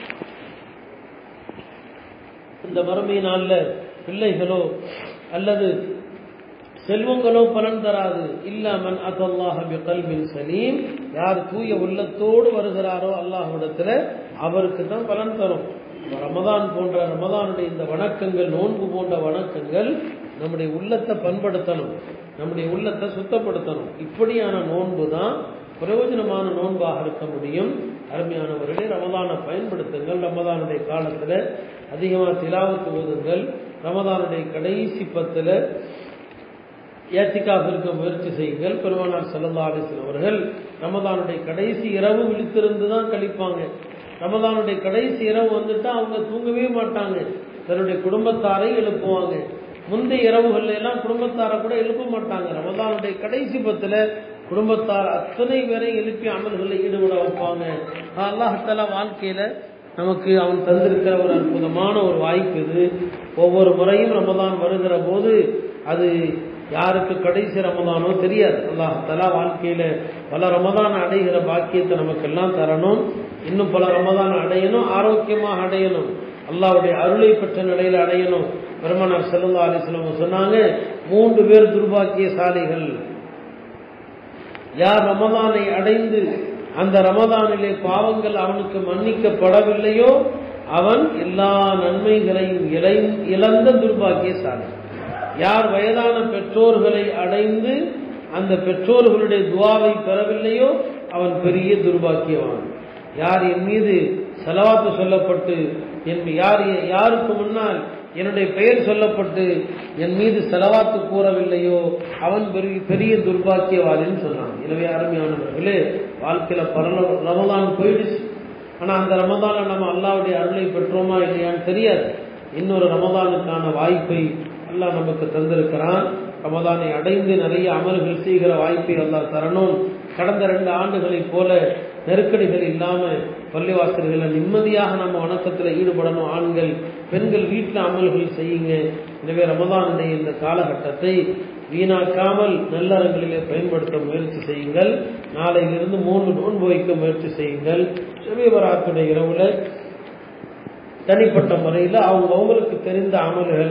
A: இந்த மறுமை நாள்ல பிள்ளைகளோ அல்லது செல்வங்களோ பலன் தராது இல்லாமன் அத்தல்லாஹ பிகல்பின் சலீம் யார் தூய உள்ளத்தோடு வருகிறாரோ அல்லாஹ்விடத்துல அவருக்கு தான் பலன் தரும் ரமதான் போன்ற ரமதானுடைய இந்த வணக்கங்கள் நோன்பு போன்ற வணக்கங்கள் நம்முடைய உள்ளத்தை பண்படுத்தணும் நம்முடைய உள்ளத்தை சுத்தப்படுத்தணும் இப்படியான நோன்பு தான் பிரயோஜனமான நோன்பாக இருக்க முடியும் அருமையானவர்களே ரமதானை பயன்படுத்துங்கள் ரமதானுடைய காலத்தில் அதிகமாக திலாவத்து ஓதுங்கள் ரமதானுடைய கடைசி பத்தில் ஏத்திக்காக இருக்க முயற்சி செய்யுங்கள் பெருமானார் செல்லல்லா அலிஸ்லாம் அவர்கள் ரமதானுடைய கடைசி இரவு விழித்திருந்து தான் கழிப்பாங்க ரமதானுடைய கடைசி இரவு வந்துட்டா அவங்க தூங்கவே மாட்டாங்க தன்னுடைய குடும்பத்தாரை எழுப்புவாங்க முந்தைய இரவுகள்ல எல்லாம் குடும்பத்தாரை கூட எழுப்ப மாட்டாங்க ரமதானுடைய கடைசி பத்துல குடும்பத்தார் அத்தனை பேரை எழுப்பி அமல்களில் ஈடுபட வைப்பாங்க அல்லாஹால வாழ்க்கையில நமக்கு அவன் தந்திருக்கிற ஒரு அற்புதமான ஒரு வாய்ப்பு இது ஒவ்வொரு முறையும் ரமதான் வருகிற போது அது யாருக்கு கடைசி ரமதானோ தெரியாது அல்லாஹாலா வாழ்க்கையில பல ரமதான் அடைகிற பாக்கியத்தை நமக்கு எல்லாம் தரணும் இன்னும் பல ரமதான் அடையணும் ஆரோக்கியமாக அடையணும் அல்லாவுடைய அருளை பெற்ற நிலையில அடையணும் பெருமனார் செல்லல்லா அலிஸ்லம் சொன்னாங்க மூன்று பேர் துர்பாக்கியசாலிகள் யார் ரமதானை அடைந்து அந்த ரமதானிலே பாவங்கள் அவனுக்கு மன்னிக்கப்படவில்லையோ அவன் எல்லா நன்மைகளையும் இழந்த துர்பாக்கியசாலி யார் வயதான பெற்றோர்களை அடைந்து அந்த பெற்றோர்களுடைய துவாவை பெறவில்லையோ அவன் பெரிய துர்பாக்கியவான் யார் என் மீது செலவாத்து சொல்லப்பட்டு என் யார் யாருக்கு முன்னால் என்னுடைய பெயர் சொல்லப்பட்டு என் மீது செலவாத்து கூறவில்லையோ அவன் பெரிய பெரிய துர்பாக்கியவாதின்னு சொன்னான் எனவே அருமையானவர்களே வாழ்க்கையில பரல ரமதான் போயிடுச்சு ஆனா அந்த ரமதான நம்ம அல்லாவுடைய அருளை பெற்றோமா இல்லையான்னு தெரியாது இன்னொரு ரமதானுக்கான வாய்ப்பை அல்லாஹ் நமக்கு தந்திருக்கிறான் ரமதானை அடைந்து நிறைய அமல்கள் செய்கிற வாய்ப்பை அல்லாஹ் தரணும் கடந்த ரெண்டு ஆண்டுகளைப் போல நெருக்கடிகள் இல்லாம பள்ளிவாசல்களை நிம்மதியாக நம்ம வணக்கத்தில் ஈடுபடணும் ஆண்கள் பெண்கள் வீட்டில் அமல்கள் செய்யுங்க எனவே ரமதானுடைய இந்த காலகட்டத்தை வீணாக்காமல் நல்லறங்களிலே பயன்படுத்த முயற்சி செய்யுங்கள் நாளையிலிருந்து மூன்று நோன்பு வைக்க முயற்சி செய்யுங்கள் செவிவராத்துடைய இரவுல தனிப்பட்ட முறையில் அவங்க அவங்களுக்கு தெரிந்த அமல்கள்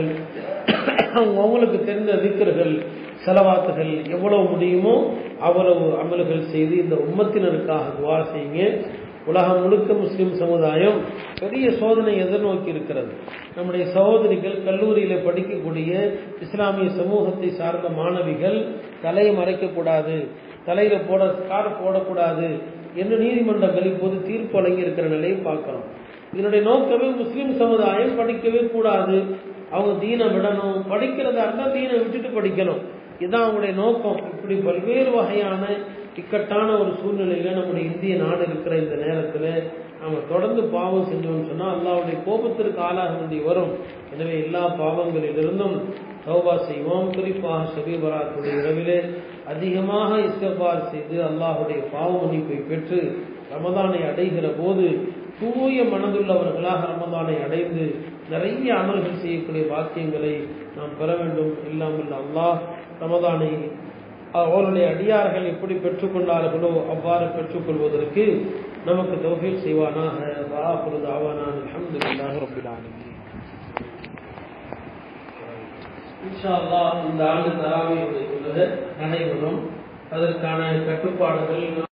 A: அவங்க அவங்களுக்கு தெரிந்த திக்கர்கள் செலவாத்துகள் எவ்வளவு முடியுமோ அவ்வளவு அமல்கள் செய்து இந்த உம்மத்தினருக்காக துவா செய்யுங்க உலகம் முழுக்க முஸ்லிம் சமுதாயம் பெரிய சோதனை எதிர்நோக்கி இருக்கிறது நம்முடைய சகோதரிகள் கல்லூரியில படிக்கக்கூடிய இஸ்லாமிய சமூகத்தை சார்ந்த மாணவிகள் தலையை மறைக்கக்கூடாது தலையில போட ஸ்கார் போடக்கூடாது என்று நீதிமன்றங்கள் இப்போது தீர்ப்பு வழங்கி இருக்கிற நிலையை பார்க்கிறோம் இதனுடைய நோக்கமே முஸ்லிம் சமுதாயம் படிக்கவே கூடாது அவங்க தீனை விடணும் படிக்கிறதா இருந்தால் தீனை விட்டுட்டு படிக்கணும் இதுதான் அவங்களுடைய நோக்கம் இப்படி பல்வேறு வகையான இக்கட்டான ஒரு சூழ்நிலையில நம்முடைய இந்திய நாடு இருக்கிற இந்த நேரத்தில் நாம தொடர்ந்து பாவம் செஞ்சோம்னு சொன்னா அல்லாவுடைய கோபத்திற்கு ஆளாக வேண்டி வரும் எனவே எல்லா பாவங்களிலிருந்தும் தௌபா செய்வோம் குறிப்பாக ஷபீபராத்துடைய இரவிலே அதிகமாக இஸ்தபார் செய்து அல்லாஹுடைய பாவ மன்னிப்பை பெற்று ரமதானை அடைகிற போது தூய மனதுள்ளவர்களாக ரமதானை அடைந்து நிறைய அமல்கள் செய்யக்கூடிய வாக்கியங்களை நாம் பெற வேண்டும் இல்லாமல் அல்லாஹ் ரமதானை அவருடைய அடியார்கள் எப்படி பெற்றுக்கொண்டார்களோ அவ்வாறு பெற்றுக்கொள்வதற்கு நமக்கு தௌஃபீக் செய்வானாக வாஹுரு தாவானான் அல்ஹம்துலில்லாஹி ரப்பில் ஆலமீன் இன்ஷா அல்லாஹ் இந்த ஆண்டு தராவியுடைய நடைபெறும் அதற்கான கட்டுப்பாடுகள்